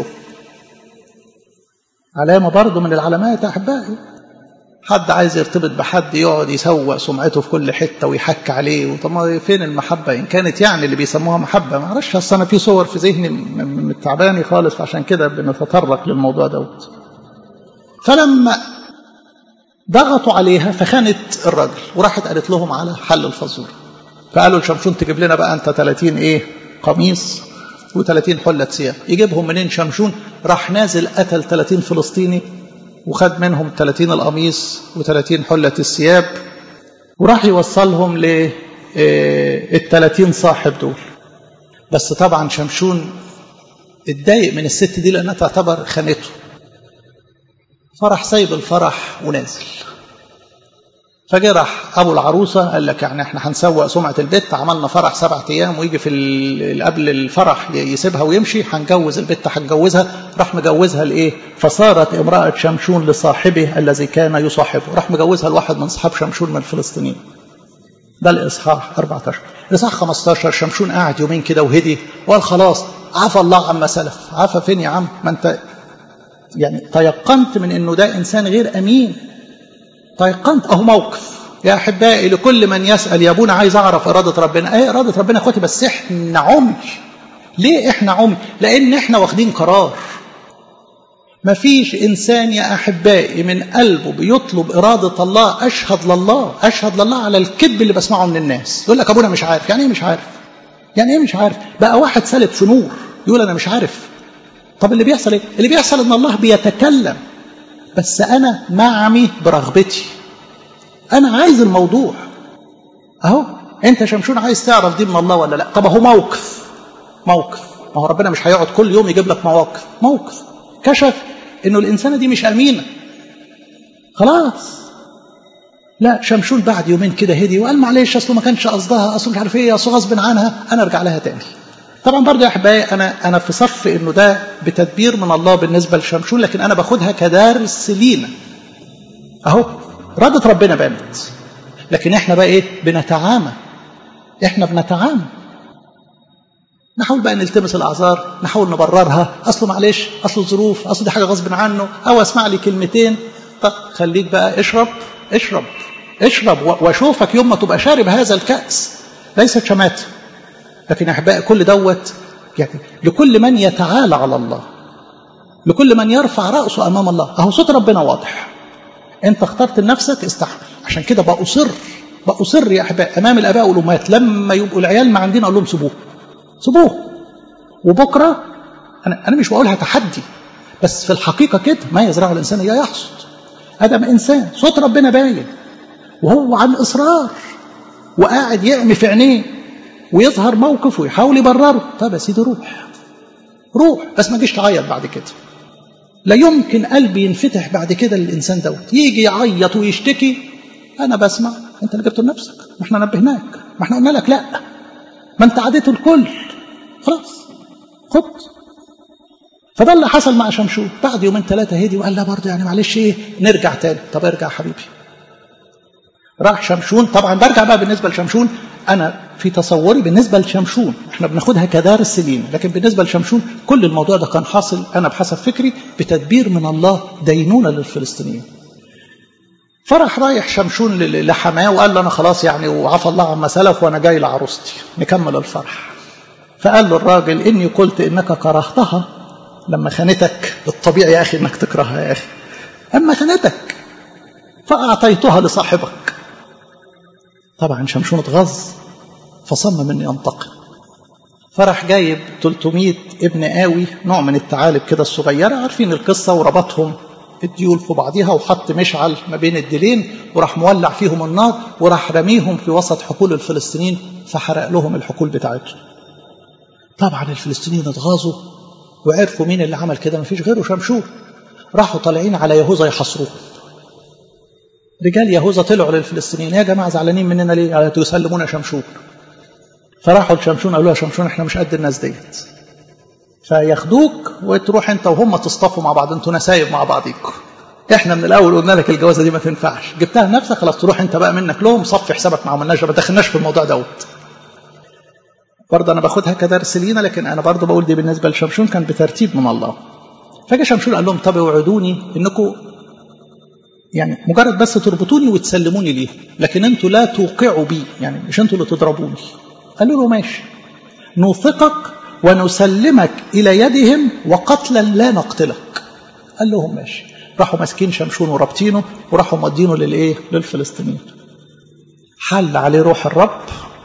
علامة برضه من العلامات يا أحبائي حد عايز يرتبط بحد يقعد يسوق سمعته في كل حتة ويحك عليه طب فين المحبة إن كانت يعني اللي بيسموها محبة ما اعرفش أصل أنا في صور في ذهني من التعباني خالص فعشان كده بنتطرق للموضوع دوت فلما ضغطوا عليها فخانت الراجل وراحت قالت لهم على حل الفزور فقالوا لشمشون تجيب لنا بقى انت 30 ايه قميص و30 حله ثياب يجيبهم منين شمشون راح نازل قتل 30 فلسطيني وخد منهم 30 القميص و30 حله الثياب وراح يوصلهم ل ال 30 صاحب دول بس طبعا شمشون اتضايق من الست دي لانها تعتبر خانته فرح سايب الفرح ونازل فجرح ابو العروسه قال لك يعني احنا هنسوق سمعه البت عملنا فرح سبعة ايام ويجي في قبل الفرح يسيبها ويمشي هنجوز البت هنجوزها راح مجوزها لايه؟ فصارت امراه شمشون لصاحبه الذي كان يصاحبه راح مجوزها لواحد من اصحاب شمشون من الفلسطينيين ده الاصحاح 14 الاصحاح 15 شمشون قاعد يومين كده وهدي وقال خلاص عفى الله عما سلف عفى فين يا عم ما انت يعني تيقنت من انه ده انسان غير امين تيقنت اهو موقف يا احبائي لكل من يسال يا ابونا عايز اعرف اراده ربنا ايه اراده ربنا اخواتي بس احنا عمي ليه احنا عمي لان احنا واخدين قرار مفيش انسان يا احبائي من قلبه بيطلب اراده الله اشهد لله اشهد لله على الكذب اللي بسمعه من الناس يقول لك ابونا مش عارف يعني ايه مش عارف يعني ايه مش عارف بقى واحد سالب في نور يقول انا مش عارف طب اللي بيحصل ايه اللي بيحصل ان الله بيتكلم بس انا معمي برغبتي انا عايز الموضوع اهو انت شمشون عايز تعرف دي من الله ولا لا طب اهو موقف موقف ما هو ربنا مش هيقعد كل يوم يجيب لك مواقف موقف كشف انه الانسانه دي مش امينه خلاص لا شمشون بعد يومين كده هدي وقال معلش اصله ما كانش قصدها اصله مش عارف ايه اصله غصب عنها انا ارجع لها تاني طبعا برضه يا احبائي انا انا في صف انه ده بتدبير من الله بالنسبه لشمشون لكن انا باخدها كدرس لينا اهو ردت ربنا بانت لكن احنا بقى ايه بنتعامى احنا بنتعامى نحاول بقى نلتمس الاعذار نحاول نبررها اصله معلش اصله ظروف اصله دي حاجه غصب عنه او اسمع لي كلمتين طب خليك بقى اشرب اشرب اشرب واشوفك يوم ما تبقى شارب هذا الكاس ليست شماته لكن احبائي كل دوت يعني لكل من يتعالى على الله لكل من يرفع راسه امام الله اهو صوت ربنا واضح انت اخترت لنفسك استحمل عشان كده بأصر بأصر يا احبائي امام الاباء والامهات لما يبقوا العيال ما عندنا اقول لهم سيبوه سيبوه وبكره انا انا مش بقولها تحدي بس في الحقيقه كده ما يزرعه الانسان اياه يحصد ادم انسان صوت ربنا باين وهو عن اصرار وقاعد يعمي في عينيه ويظهر موقف ويحاول يبرره طب يا سيدي روح روح بس ما تجيش تعيط بعد كده لا يمكن قلبي ينفتح بعد كده للانسان دوت يجي يعيط ويشتكي انا بسمع انت اللي جبته لنفسك ما احنا نبهناك ما احنا قلنا لك لا ما انت عديته الكل خلاص خد فده اللي حصل مع شمشون بعد يومين ثلاثه هدي وقال لا برضه يعني معلش ايه نرجع تاني طب ارجع حبيبي راح شمشون طبعا برجع بقى بالنسبه لشمشون انا في تصوري بالنسبه لشمشون احنا بناخدها كدارس لينا لكن بالنسبه لشمشون كل الموضوع ده كان حاصل انا بحسب فكري بتدبير من الله دينونه للفلسطينيين فرح رايح شمشون لحماه وقال له انا خلاص يعني وعفى الله عما سلف وانا جاي لعروستي نكمل الفرح فقال له الراجل اني قلت انك كرهتها لما خانتك الطبيعي يا اخي انك تكرهها يا اخي اما خانتك فاعطيتها لصاحبك طبعا شمشون اتغظ فصمم انه ينتقم فراح جايب 300 ابن قاوي نوع من الثعالب كده الصغيره عارفين القصه وربطهم الديول في بعضها وحط مشعل ما بين الديلين وراح مولع فيهم النار وراح رميهم في وسط حقول الفلسطينيين فحرق لهم الحقول بتاعتهم طبعا الفلسطينيين اتغاظوا وعرفوا مين اللي عمل كده مفيش غيره شمشون راحوا طالعين على يهوذا يحاصروه رجال يهوذا طلعوا للفلسطينيين يا جماعه زعلانين مننا ليه؟ تسلمونا شمشون فراحوا لشمشون قالوا له شمشون احنا مش قد الناس ديت فياخدوك وتروح انت وهم تصطفوا مع بعض انتوا نسايب مع بعضيكم احنا من الاول قلنا لك الجوازه دي ما تنفعش جبتها لنفسك خلاص تروح انت بقى منك لهم صفي حسابك ما عملناش ما دخلناش في الموضوع دوت برضه انا باخدها كدرس لينا لكن انا برضه بقول دي بالنسبه لشمشون كان بترتيب من الله فجاء شمشون قال لهم طب اوعدوني انكم يعني مجرد بس تربطوني وتسلموني ليه لكن انتوا لا توقعوا بي يعني مش انتوا اللي تضربوني قالوا له ماشي نوثقك ونسلمك الى يدهم وقتلا لا نقتلك قال لهم ماشي راحوا ماسكين شمشون ورابطينه وراحوا مودينه للايه للفلسطينيين حل عليه روح الرب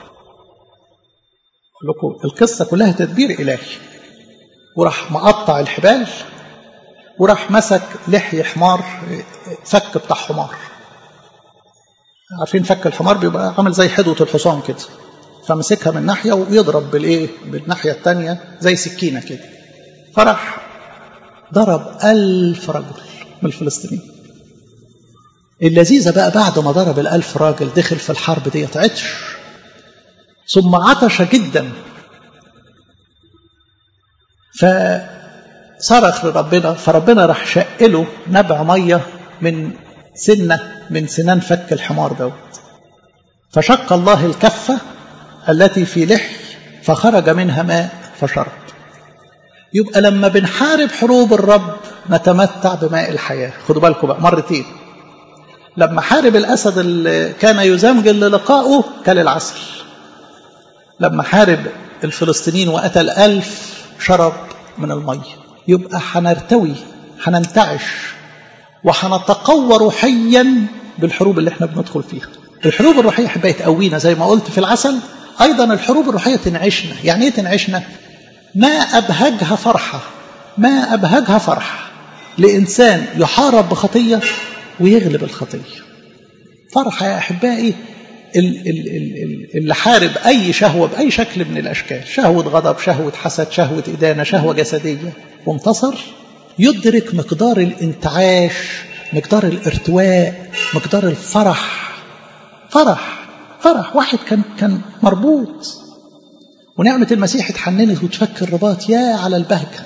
لكم القصة كلها تدبير إلهي وراح مقطع الحبال وراح مسك لحي حمار فك بتاع حمار عارفين فك الحمار بيبقى عامل زي حدوة الحصان كده فمسكها من ناحية ويضرب بالإيه بالناحية التانية زي سكينة كده فراح ضرب ألف رجل من الفلسطينيين اللذيذة بقى بعد ما ضرب الألف راجل دخل في الحرب ديت عطش ثم عطش جدا فصرخ لربنا فربنا راح شقله نبع ميه من سنه من سنان فك الحمار دوت فشق الله الكفه التي في لحي فخرج منها ماء فشرب يبقى لما بنحارب حروب الرب نتمتع بماء الحياه خدوا بالكم بقى مرتين لما حارب الاسد اللي كان يزمجل للقائه كل العسل لما حارب الفلسطينيين وقتل ألف شرب من المية يبقى حنرتوي حننتعش وحنتقوى روحيا بالحروب اللي احنا بندخل فيها الحروب الروحية حباية تقوينا زي ما قلت في العسل أيضا الحروب الروحية تنعشنا يعني ايه تنعشنا ما أبهجها فرحة ما أبهجها فرحة لإنسان يحارب بخطية ويغلب الخطية فرحة يا أحبائي اللي حارب أي شهوة بأي شكل من الأشكال شهوة غضب شهوة حسد شهوة إدانة شهوة جسدية وانتصر يدرك مقدار الانتعاش مقدار الارتواء مقدار الفرح فرح فرح واحد كان كان مربوط ونعمة المسيح اتحننت وتفك الرباط يا على البهجة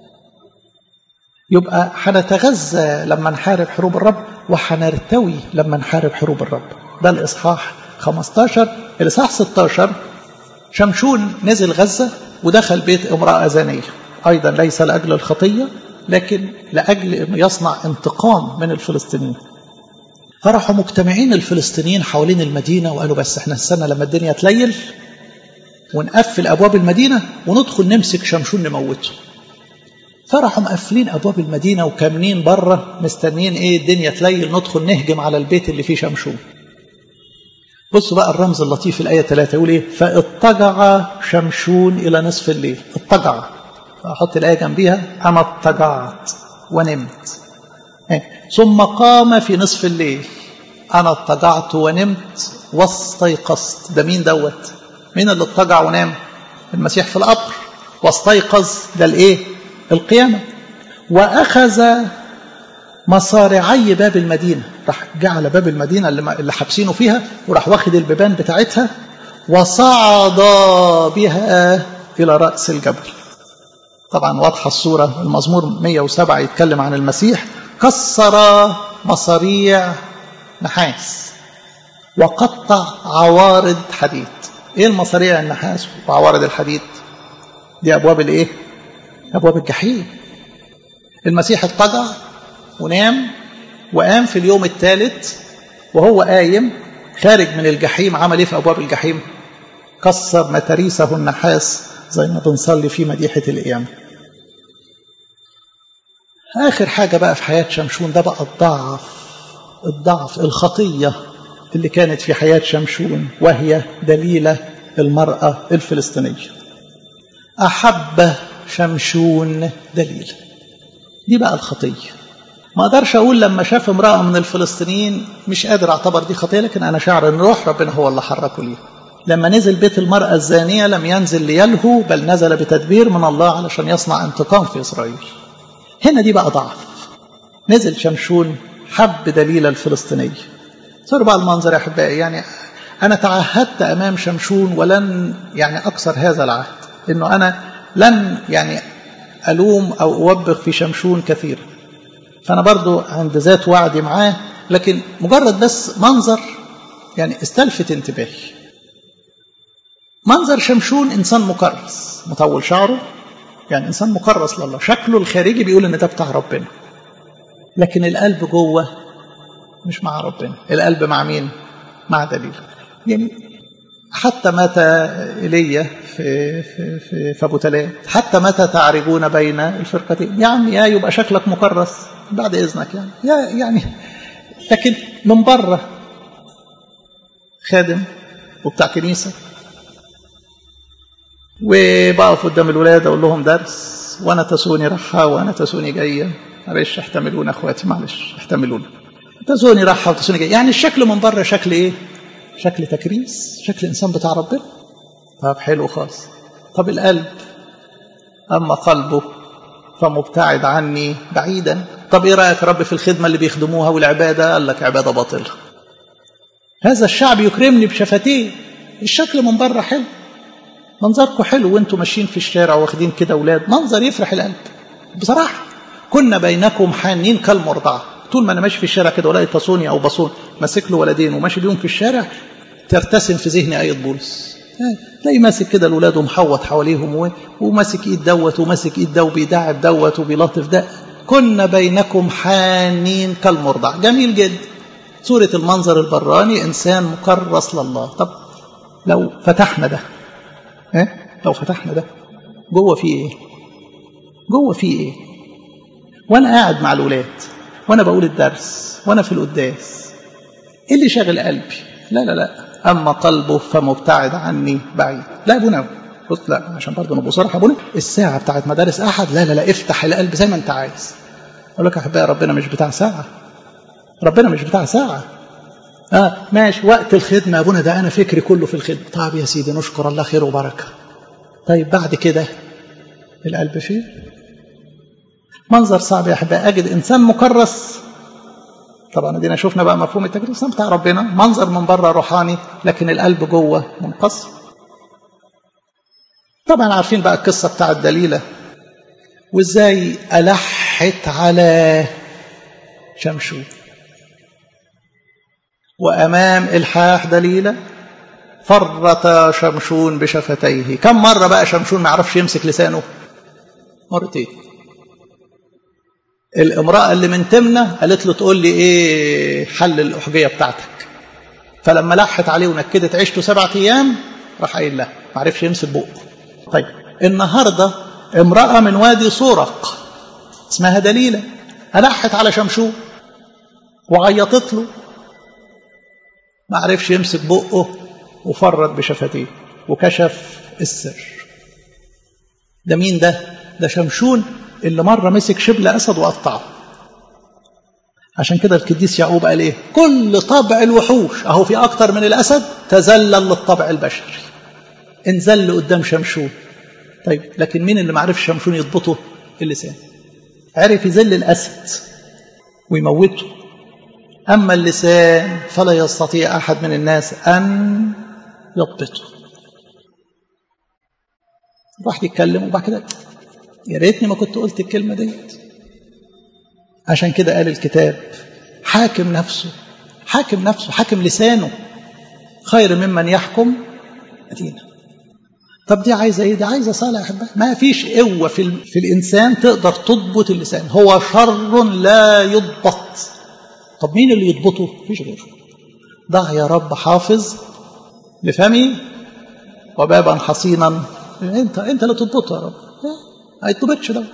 يبقى هنتغذى لما نحارب حروب الرب وهنرتوي لما نحارب حروب الرب ده الإصحاح 15 الإصحاح 16 شمشون نزل غزة ودخل بيت امرأة زانية أيضا ليس لأجل الخطية لكن لأجل أنه يصنع انتقام من الفلسطينيين فراحوا مجتمعين الفلسطينيين حوالين المدينة وقالوا بس احنا السنة لما الدنيا تليل ونقفل أبواب المدينة وندخل نمسك شمشون نموته فراحوا مقفلين أبواب المدينة وكامنين بره مستنيين إيه الدنيا تليل ندخل نهجم على البيت اللي فيه شمشون بصوا بقى الرمز اللطيف في الآية 3 يقول إيه فاضطجع شمشون إلى نصف الليل اضطجع أحط الآية جنبيها أنا اضطجعت ونمت ثم قام في نصف الليل أنا اضطجعت ونمت واستيقظت ده مين دوت مين اللي اضطجع ونام المسيح في القبر واستيقظ ده الايه القيامة وأخذ مصارعي باب المدينة راح جعل باب المدينة اللي حابسينه فيها وراح واخد البيبان بتاعتها وصعد بها إلى رأس الجبل طبعا واضحة الصورة المزمور 107 يتكلم عن المسيح كسر مصاريع نحاس وقطع عوارض حديد ايه المصاريع النحاس وعوارض الحديد دي ابواب الايه ابواب الجحيم المسيح اضطجع ونام وقام في اليوم الثالث وهو قايم خارج من الجحيم عمل ايه في ابواب الجحيم كسر متاريسه النحاس زي ما بنصلي في مديحه القيامه آخر حاجة بقى في حياة شمشون ده بقى الضعف الضعف الخطية اللي كانت في حياة شمشون وهي دليلة المرأة الفلسطينية أحب شمشون دليل دي بقى الخطية ما أقدرش أقول لما شاف امرأة من الفلسطينيين مش قادر أعتبر دي خطية لكن أنا شعر أن روح ربنا هو اللي حركه ليه لما نزل بيت المرأة الزانية لم ينزل ليلهو بل نزل بتدبير من الله علشان يصنع انتقام في إسرائيل هنا دي بقى ضعف نزل شمشون حب دليل الفلسطينية صار بقى المنظر يا أحبائي يعني أنا تعهدت أمام شمشون ولن يعني أكسر هذا العهد إنه أنا لن يعني ألوم أو أوبخ في شمشون كثيرا فأنا برضو عند ذات وعدي معاه لكن مجرد بس منظر يعني استلفت انتباهي منظر شمشون إنسان مكرس مطول شعره يعني إنسان مكرس لله شكله الخارجي بيقول إن ده بتاع ربنا لكن القلب جوه مش مع ربنا القلب مع مين مع دليل يعني حتى مات إيليا في في في, في أبو تلات حتى متى تعرجون بين الفرقتين يا عم يا يبقى شكلك مكرس بعد إذنك يعني يا يعني لكن من بره خادم وبتاع كنيسة وبقف قدام الولاد أقول لهم درس وأنا تسوني رحة وأنا تسوني جاية معلش احتملونا اخواتي معلش احتملونا تسوني راحه وتسوني جايه يعني الشكل من بره شكل ايه شكل تكريس شكل انسان بتاع ربنا طب حلو خالص طب القلب اما قلبه فمبتعد عني بعيدا طب ايه رايك يا رب في الخدمه اللي بيخدموها والعباده قال لك عباده باطله هذا الشعب يكرمني بشفتيه الشكل من بره حلو منظركم حلو وانتم ماشيين في الشارع واخدين كده اولاد منظر يفرح القلب بصراحه كنا بينكم حانين كالمرضعة طول ما انا ماشي في الشارع كده ولاقي تصوني او بصون ماسك له ولدين وماشي بيهم في الشارع ترتسم في ذهني آية بولس تلاقي ماسك كده الولاد ومحوط حواليهم وماسك ايد دوت وماسك ايد ده وبيداعب دوت وبيلاطف ده كنا بينكم حانين كالمرضع جميل جدا صورة المنظر البراني إنسان مكرس لله طب لو فتحنا ده إيه؟ لو فتحنا ده جوه فيه إيه جوه فيه إيه وانا قاعد مع الولاد وانا بقول الدرس وانا في القداس ايه اللي شاغل قلبي لا لا لا اما قلبه فمبتعد عني بعيد لا ابونا بص لا عشان برضه نبقى صراحه ابونا الساعه بتاعت مدارس احد لا لا لا افتح القلب زي ما انت عايز اقول لك يا احبائي ربنا مش بتاع ساعه ربنا مش بتاع ساعه اه ماشي وقت الخدمه يا ابونا ده انا فكري كله في الخدمه طب يا سيدي نشكر الله خير وبركه طيب بعد كده القلب فين منظر صعب يا احبائي اجد انسان مكرس طبعا ادينا شفنا بقى مفهوم التجسد بتاع ربنا منظر من بره روحاني لكن القلب جوه منقسم طبعا عارفين بقى القصه بتاع الدليله وازاي الحت على شمشون وامام الحاح دليله فرط شمشون بشفتيه كم مره بقى شمشون ما يعرفش يمسك لسانه مرتين الامرأة اللي من تمنة قالت له تقول لي ايه حل الأحجية بتاعتك فلما لحت عليه ونكدت عيشته سبعة أيام راح قايل لها ما عرفش يمسك بقه طيب النهاردة امرأة من وادي صورق اسمها دليلة ألحت على شمشون وعيطت له ما عرفش يمسك بقه وفرط بشفتيه وكشف السر ده مين ده ده شمشون اللي مرة مسك شبل أسد وقطعه عشان كده القديس يعقوب قال ايه كل طبع الوحوش اهو في اكتر من الاسد تذلل للطبع البشري انزل قدام شمشون طيب لكن مين اللي ما عرفش شمشون يضبطه اللسان عرف يذل الاسد ويموته اما اللسان فلا يستطيع احد من الناس ان يضبطه راح يتكلم وبعد كده يا ريتني ما كنت قلت الكلمة ديت عشان كده قال الكتاب حاكم نفسه حاكم نفسه حاكم لسانه خير ممن يحكم مدينة طب دي عايزة ايه دي عايزة صلاة يا أحبائي ما فيش قوة في, ال... في الإنسان تقدر تضبط اللسان هو شر لا يضبط طب مين اللي يضبطه فيش غيره ضع يا رب حافظ لفمي وبابا حصينا انت انت اللي تضبطه يا رب ما يتضبطش دوت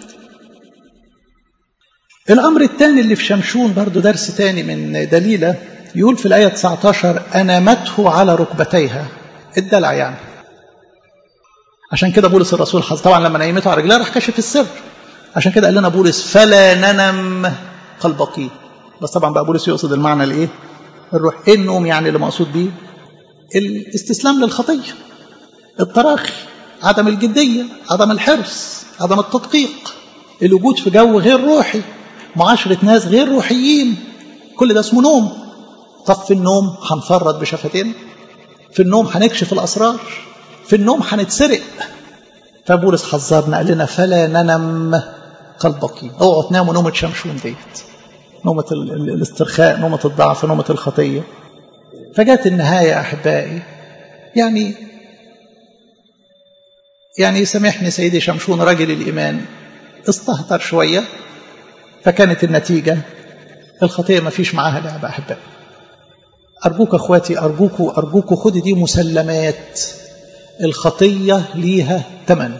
الأمر الثاني اللي في شمشون برضو درس تاني من دليلة يقول في الآية 19 أنامته على ركبتيها الدلع يعني عشان كده بولس الرسول حظ طبعا لما نيمته على رجلها راح كشف السر عشان كده قال لنا بولس فلا ننم قلبقي بس طبعا بقى بولس يقصد المعنى الايه الروح ايه النوم يعني اللي مقصود بيه الاستسلام للخطيه التراخي عدم الجديه عدم الحرص عدم التدقيق الوجود في جو غير روحي معاشرة ناس غير روحيين كل ده اسمه نوم طب في النوم هنفرط بشفتين في النوم هنكشف الأسرار في النوم هنتسرق فبولس حذرنا قال لنا فلا ننم قلبك اوعوا تناموا نومة شمشون ديت نومة الاسترخاء نومة الضعف نومة الخطية فجات النهاية أحبائي يعني يعني سامحني سيدي شمشون رجل الإيمان استهتر شوية فكانت النتيجة الخطية ما فيش معاها لعب أحبائي أرجوك أخواتي أرجوكوا أرجوكوا خدي دي مسلمات الخطية ليها تمن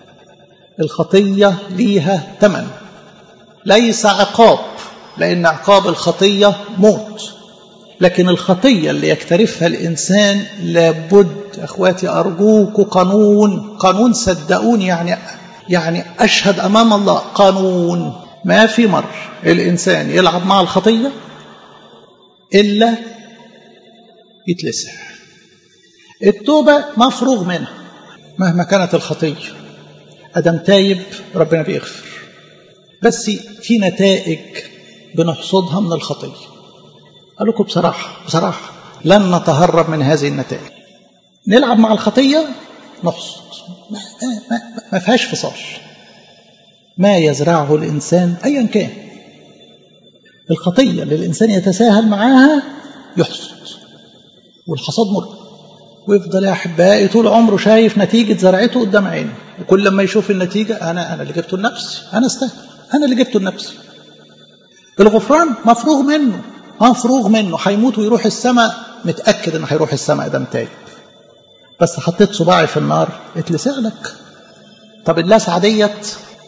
الخطية ليها تمن ليس عقاب لأن عقاب الخطية موت لكن الخطية اللي يكترفها الإنسان لابد أخواتي أرجوكوا قانون قانون صدقوني يعني يعني أشهد أمام الله قانون ما في مر الإنسان يلعب مع الخطية إلا يتلسع التوبة مفروغ منها مهما كانت الخطية أدم تايب ربنا بيغفر بس في نتائج بنحصدها من الخطية قال لكم بصراحة بصراحة لن نتهرب من هذه النتائج نلعب مع الخطية نحصد ما, ما, ما فيهاش فصال ما يزرعه الإنسان أيا كان الخطية اللي الإنسان يتساهل معاها يحصد والحصاد مر ويفضل يا أحبائي طول عمره شايف نتيجة زرعته قدام عينه وكل لما يشوف النتيجة أنا أنا اللي جبته لنفسي أنا استاهل أنا اللي جبته لنفسي الغفران مفروغ منه مفروغ منه هيموت ويروح السماء متأكد إنه هيروح السماء ده تاني بس حطيت صباعي في النار اتلسع لك طب اللسعة ديت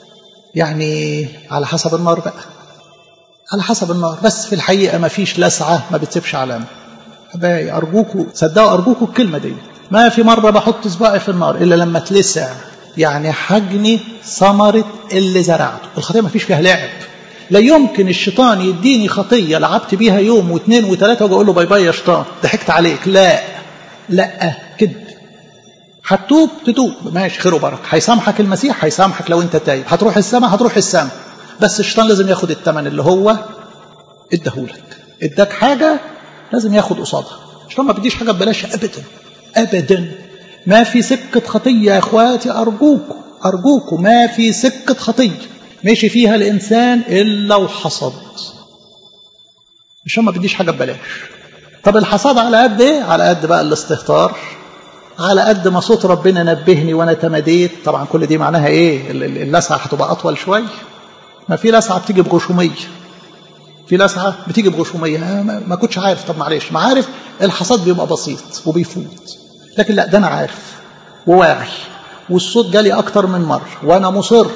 يعني على حسب النار بقى على حسب النار بس في الحقيقة ما فيش لسعة ما بتسيبش علامة حبايبي أرجوكوا صدقوا أرجوكوا الكلمة دي ما في مرة بحط صباعي في النار إلا لما تلسع يعني حجني ثمرة اللي زرعته الخطية ما فيش فيها لعب لا يمكن الشيطان يديني خطية لعبت بيها يوم واثنين وثلاثة واقول له باي باي يا شيطان ضحكت عليك لا لا كذب هتوب تتوب ماشي خير وبركه هيسامحك المسيح هيسامحك لو انت تايب هتروح السماء هتروح السماء بس الشيطان لازم ياخد الثمن اللي هو اداهولك اداك حاجة لازم ياخد قصادها عشان ما بديش حاجة ببلاش أبدا أبدا ما في سكة خطية يا إخواتي أرجوكم أرجوكم ما في سكة خطية مشي فيها الإنسان إلا وحصد عشان ما بديش حاجة ببلاش طب الحصاد على قد إيه؟ على قد بقى الاستهتار على قد ما صوت ربنا نبهني وانا تمديت طبعا كل دي معناها ايه اللسعه هتبقى اطول شويه ما في لسعه بتيجي بغشوميه في لسعه بتيجي بغشوميه ما كنتش عارف طب معلش ما عارف الحصاد بيبقى بسيط وبيفوت لكن لا ده انا عارف وواعي والصوت جالي اكتر من مره وانا مصر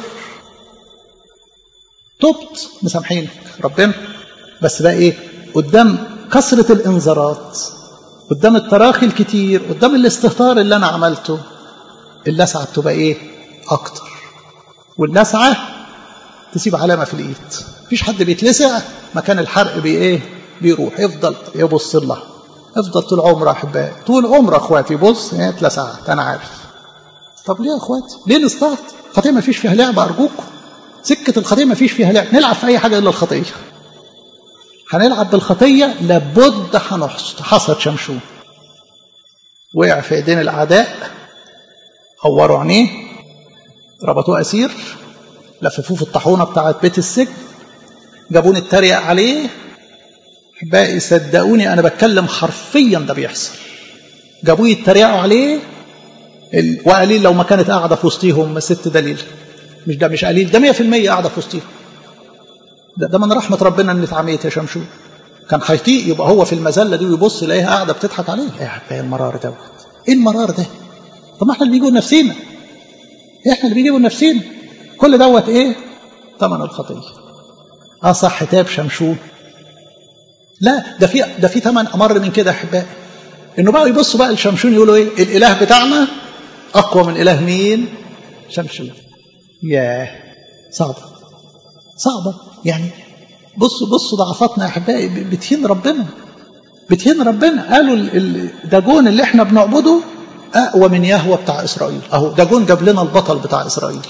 تبت مسامحينك ربنا بس بقى ايه قدام كثره الانذارات قدام التراخي الكتير قدام الاستهتار اللي انا عملته اللسعه بتبقى ايه اكتر واللسعه تسيب علامه في الايد مفيش حد بيتلسع مكان الحرق بي ايه بيروح يفضل يبص لها افضل طول عمره احبائي طول عمره اخواتي بص ايه اتلسعت انا عارف طب ليه يا اخواتي ليه الاستهتار الخطيه ما فيش فيها لعب ارجوكم سكه الخطيه ما فيش فيها لعب نلعب في اي حاجه الا الخطيه هنلعب بالخطية لابد هنحصد حصد شمشون وقع في ايدين الاعداء عوروا عينيه ربطوه اسير لففوه في الطاحونه بتاعت بيت السجن جابوني اتريق عليه احبائي صدقوني انا بتكلم حرفيا ده بيحصل جابوه يتريقوا عليه وقليل لو ما كانت قاعده في وسطيهم ست دليل مش ده مش قليل ده 100% قاعده في وسطيهم ده, ده من رحمة ربنا ان اتعميت يا شمشون كان هيطيق يبقى هو في المذلة دي ويبص يلاقيها قاعدة بتضحك عليه ايه المرار دوت ايه المرار ده طب ما احنا اللي بيجيبوا لنفسينا احنا اللي بيجيبوا لنفسينا كل دوت ايه ثمن الخطية اه صح تاب شمشون لا ده في ده في ثمن امر من كده احبائي انه بقى يبصوا بقى لشمشون يقولوا ايه الاله بتاعنا اقوى من اله مين شمشون ياه صعبه صعبه يعني بصوا بصوا ضعفاتنا يا احبائي بتهين ربنا بتهين ربنا قالوا داجون اللي احنا بنعبده اقوى من يهوى بتاع اسرائيل اهو داجون جاب لنا البطل بتاع اسرائيل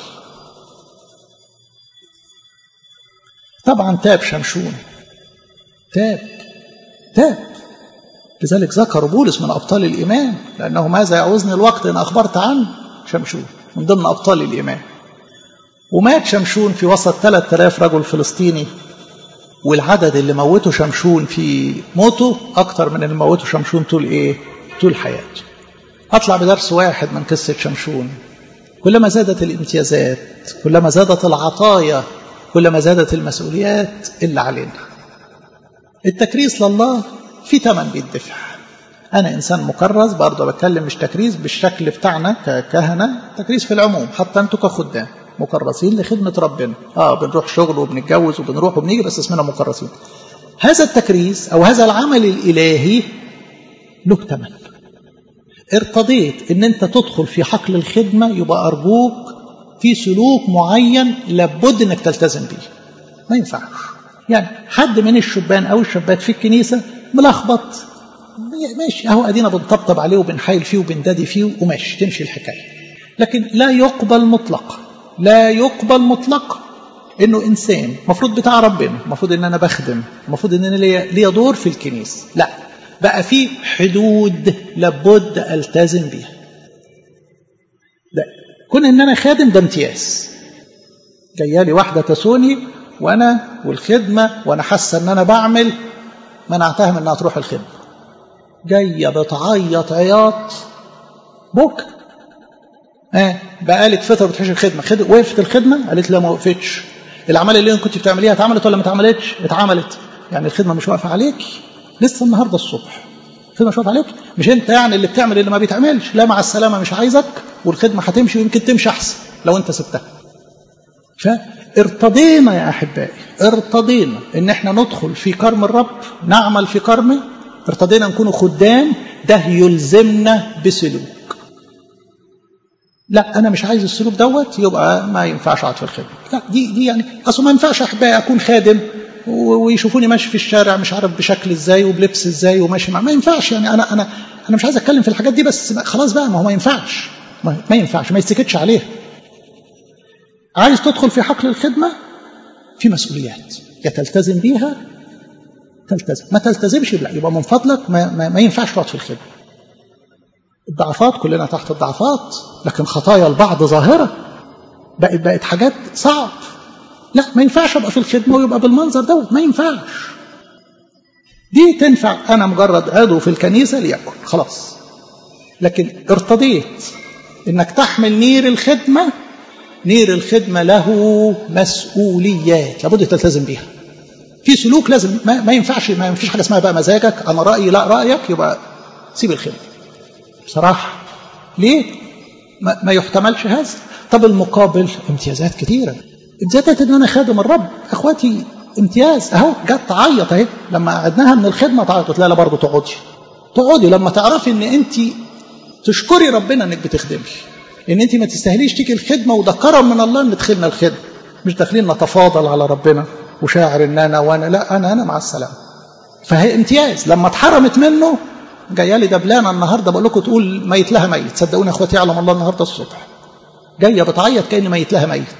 طبعا تاب شمشون تاب تاب لذلك ذكر بولس من ابطال الايمان لانه ماذا يعوزني الوقت ان اخبرت عنه شمشون من ضمن ابطال الايمان ومات شمشون في وسط 3000 رجل فلسطيني والعدد اللي موته شمشون في موته أكتر من اللي موته شمشون طول إيه؟ طول حياته. أطلع بدرس واحد من قصة شمشون. كلما زادت الامتيازات، كلما زادت العطايا، كلما زادت المسؤوليات اللي علينا. التكريس لله في ثمن بيدفع. أنا إنسان مكرس برضه بتكلم مش تكريس بالشكل بتاعنا ككهنة، تكريس في العموم حتى أنتوا كخدام. مكرسين لخدمة ربنا اه بنروح شغل وبنتجوز وبنروح وبنيجي بس اسمنا مكرسين هذا التكريس أو هذا العمل الإلهي له ثمن ارتضيت ان انت تدخل في حقل الخدمة يبقى أرجوك في سلوك معين لابد انك تلتزم بيه ما ينفعش يعني حد من الشبان او الشابات في الكنيسة ملخبط ماشي اهو ادينا بنطبطب عليه وبنحايل فيه وبندادي فيه وماشي تمشي الحكاية لكن لا يقبل مطلقا لا يقبل مطلقا انه انسان المفروض بتاع ربنا المفروض ان انا بخدم المفروض ان انا ليا دور في الكنيسه لا بقى في حدود لابد التزم بيها لا كون ان انا خادم ده امتياز جايه لي واحده تسوني وانا والخدمه وانا حاسه ان انا بعمل منعتها من انها تروح الخدمه جايه بتعيط عياط بكره اه بقالك فتره بتحش الخدمه خد... وقفت الخدمه قالت لا ما وقفتش الاعمال اللي انت كنت بتعمليها اتعملت ولا ما اتعملتش اتعملت يعني الخدمه مش واقفه عليك لسه النهارده الصبح الخدمه مش واقفه عليك مش انت يعني اللي بتعمل اللي ما بيتعملش لا مع السلامه مش عايزك والخدمه هتمشي ويمكن تمشي احسن لو انت سبتها فارتضينا يا احبائي ارتضينا ان احنا ندخل في كرم الرب نعمل في كرمه ارتضينا نكون خدام ده يلزمنا بسلوك لا انا مش عايز السلوك دوت يبقى ما ينفعش اقعد في الخدمه لا دي دي يعني اصل ما ينفعش احبائي اكون خادم ويشوفوني ماشي في الشارع مش عارف بشكل ازاي وبلبس ازاي وماشي مع ما ينفعش يعني انا انا انا مش عايز اتكلم في الحاجات دي بس خلاص بقى ما هو ما ينفعش ما, ما ينفعش ما يتسكتش عليها عايز تدخل في حقل الخدمه في مسؤوليات يا تلتزم بيها تلتزم ما تلتزمش لا يبقى من فضلك ما, ما, ما ينفعش تقعد في الخدمة الضعفات كلنا تحت الضعفات لكن خطايا البعض ظاهرة بقت بقت حاجات صعب لا ما ينفعش ابقى في الخدمة ويبقى بالمنظر دوت ما ينفعش دي تنفع انا مجرد عضو في الكنيسة ليكن خلاص لكن ارتضيت انك تحمل نير الخدمة نير الخدمة له مسؤوليات لابد تلتزم بيها في سلوك لازم ما, ما ينفعش ما فيش حاجة اسمها بقى مزاجك أنا رأيي لا رأيك يبقى سيب الخدمة بصراحة ليه ما, ما يحتملش هذا طب المقابل امتيازات كتيرة امتيازات ان انا خادم الرب اخواتي امتياز اهو جت تعيط اهي لما قعدناها من الخدمه تعيط قلت لها لا برضه تقعدي تقعدي لما تعرفي ان انت تشكري ربنا انك بتخدمي ان انت ما تستاهليش تيجي الخدمه وده كرم من الله ان دخلنا الخدمه مش داخلين نتفاضل على ربنا وشاعر ان انا وانا لا انا انا مع السلامه فهي امتياز لما اتحرمت منه جايه لي دبلانه النهارده بقول لكم تقول ميت لها ميت صدقوني يا اخواتي يعلم الله النهارده الصبح جايه بتعيط كان ميت لها ميت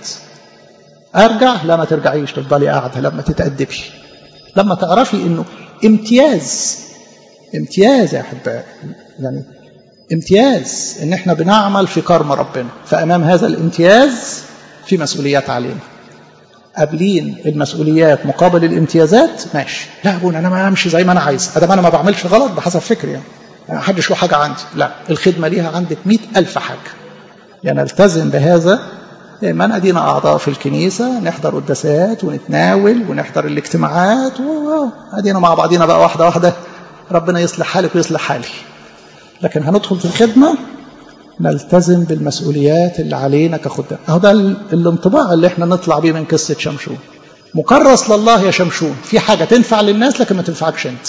ارجع لا ما ترجعيش تفضلي قاعده لما تتادبي لما تعرفي انه امتياز امتياز يا احبائي يعني امتياز ان احنا بنعمل في كرم ربنا فامام هذا الامتياز في مسؤوليات علينا قابلين المسؤوليات مقابل الامتيازات ماشي لا ابونا انا ما امشي زي ما انا عايز ادام انا ما بعملش غلط بحسب فكري يعني ما حدش له حاجه عندي لا الخدمه ليها عندك مئة ألف حاجه يعني نلتزم بهذا من أدينا أعضاء في الكنيسة نحضر قداسات ونتناول ونحضر الاجتماعات وأدينا مع بعضينا بقى واحدة واحدة ربنا يصلح حالك ويصلح حالي لكن هندخل في الخدمة نلتزم بالمسؤوليات اللي علينا كخدام اهو ده الانطباع اللي احنا نطلع بيه من قصة شمشون مكرس لله يا شمشون في حاجة تنفع للناس لكن ما تنفعكش انت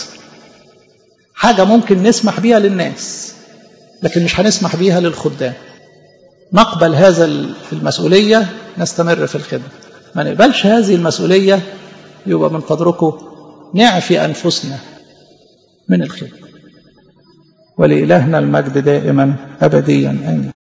حاجة ممكن نسمح بيها للناس لكن مش هنسمح بيها للخدام نقبل هذا المسؤولية نستمر في الخدمة ما نقبلش هذه المسؤولية يبقى من فضلكم نعفي أنفسنا من الخدمة ولإلهنا المجد دائما أبديا آمين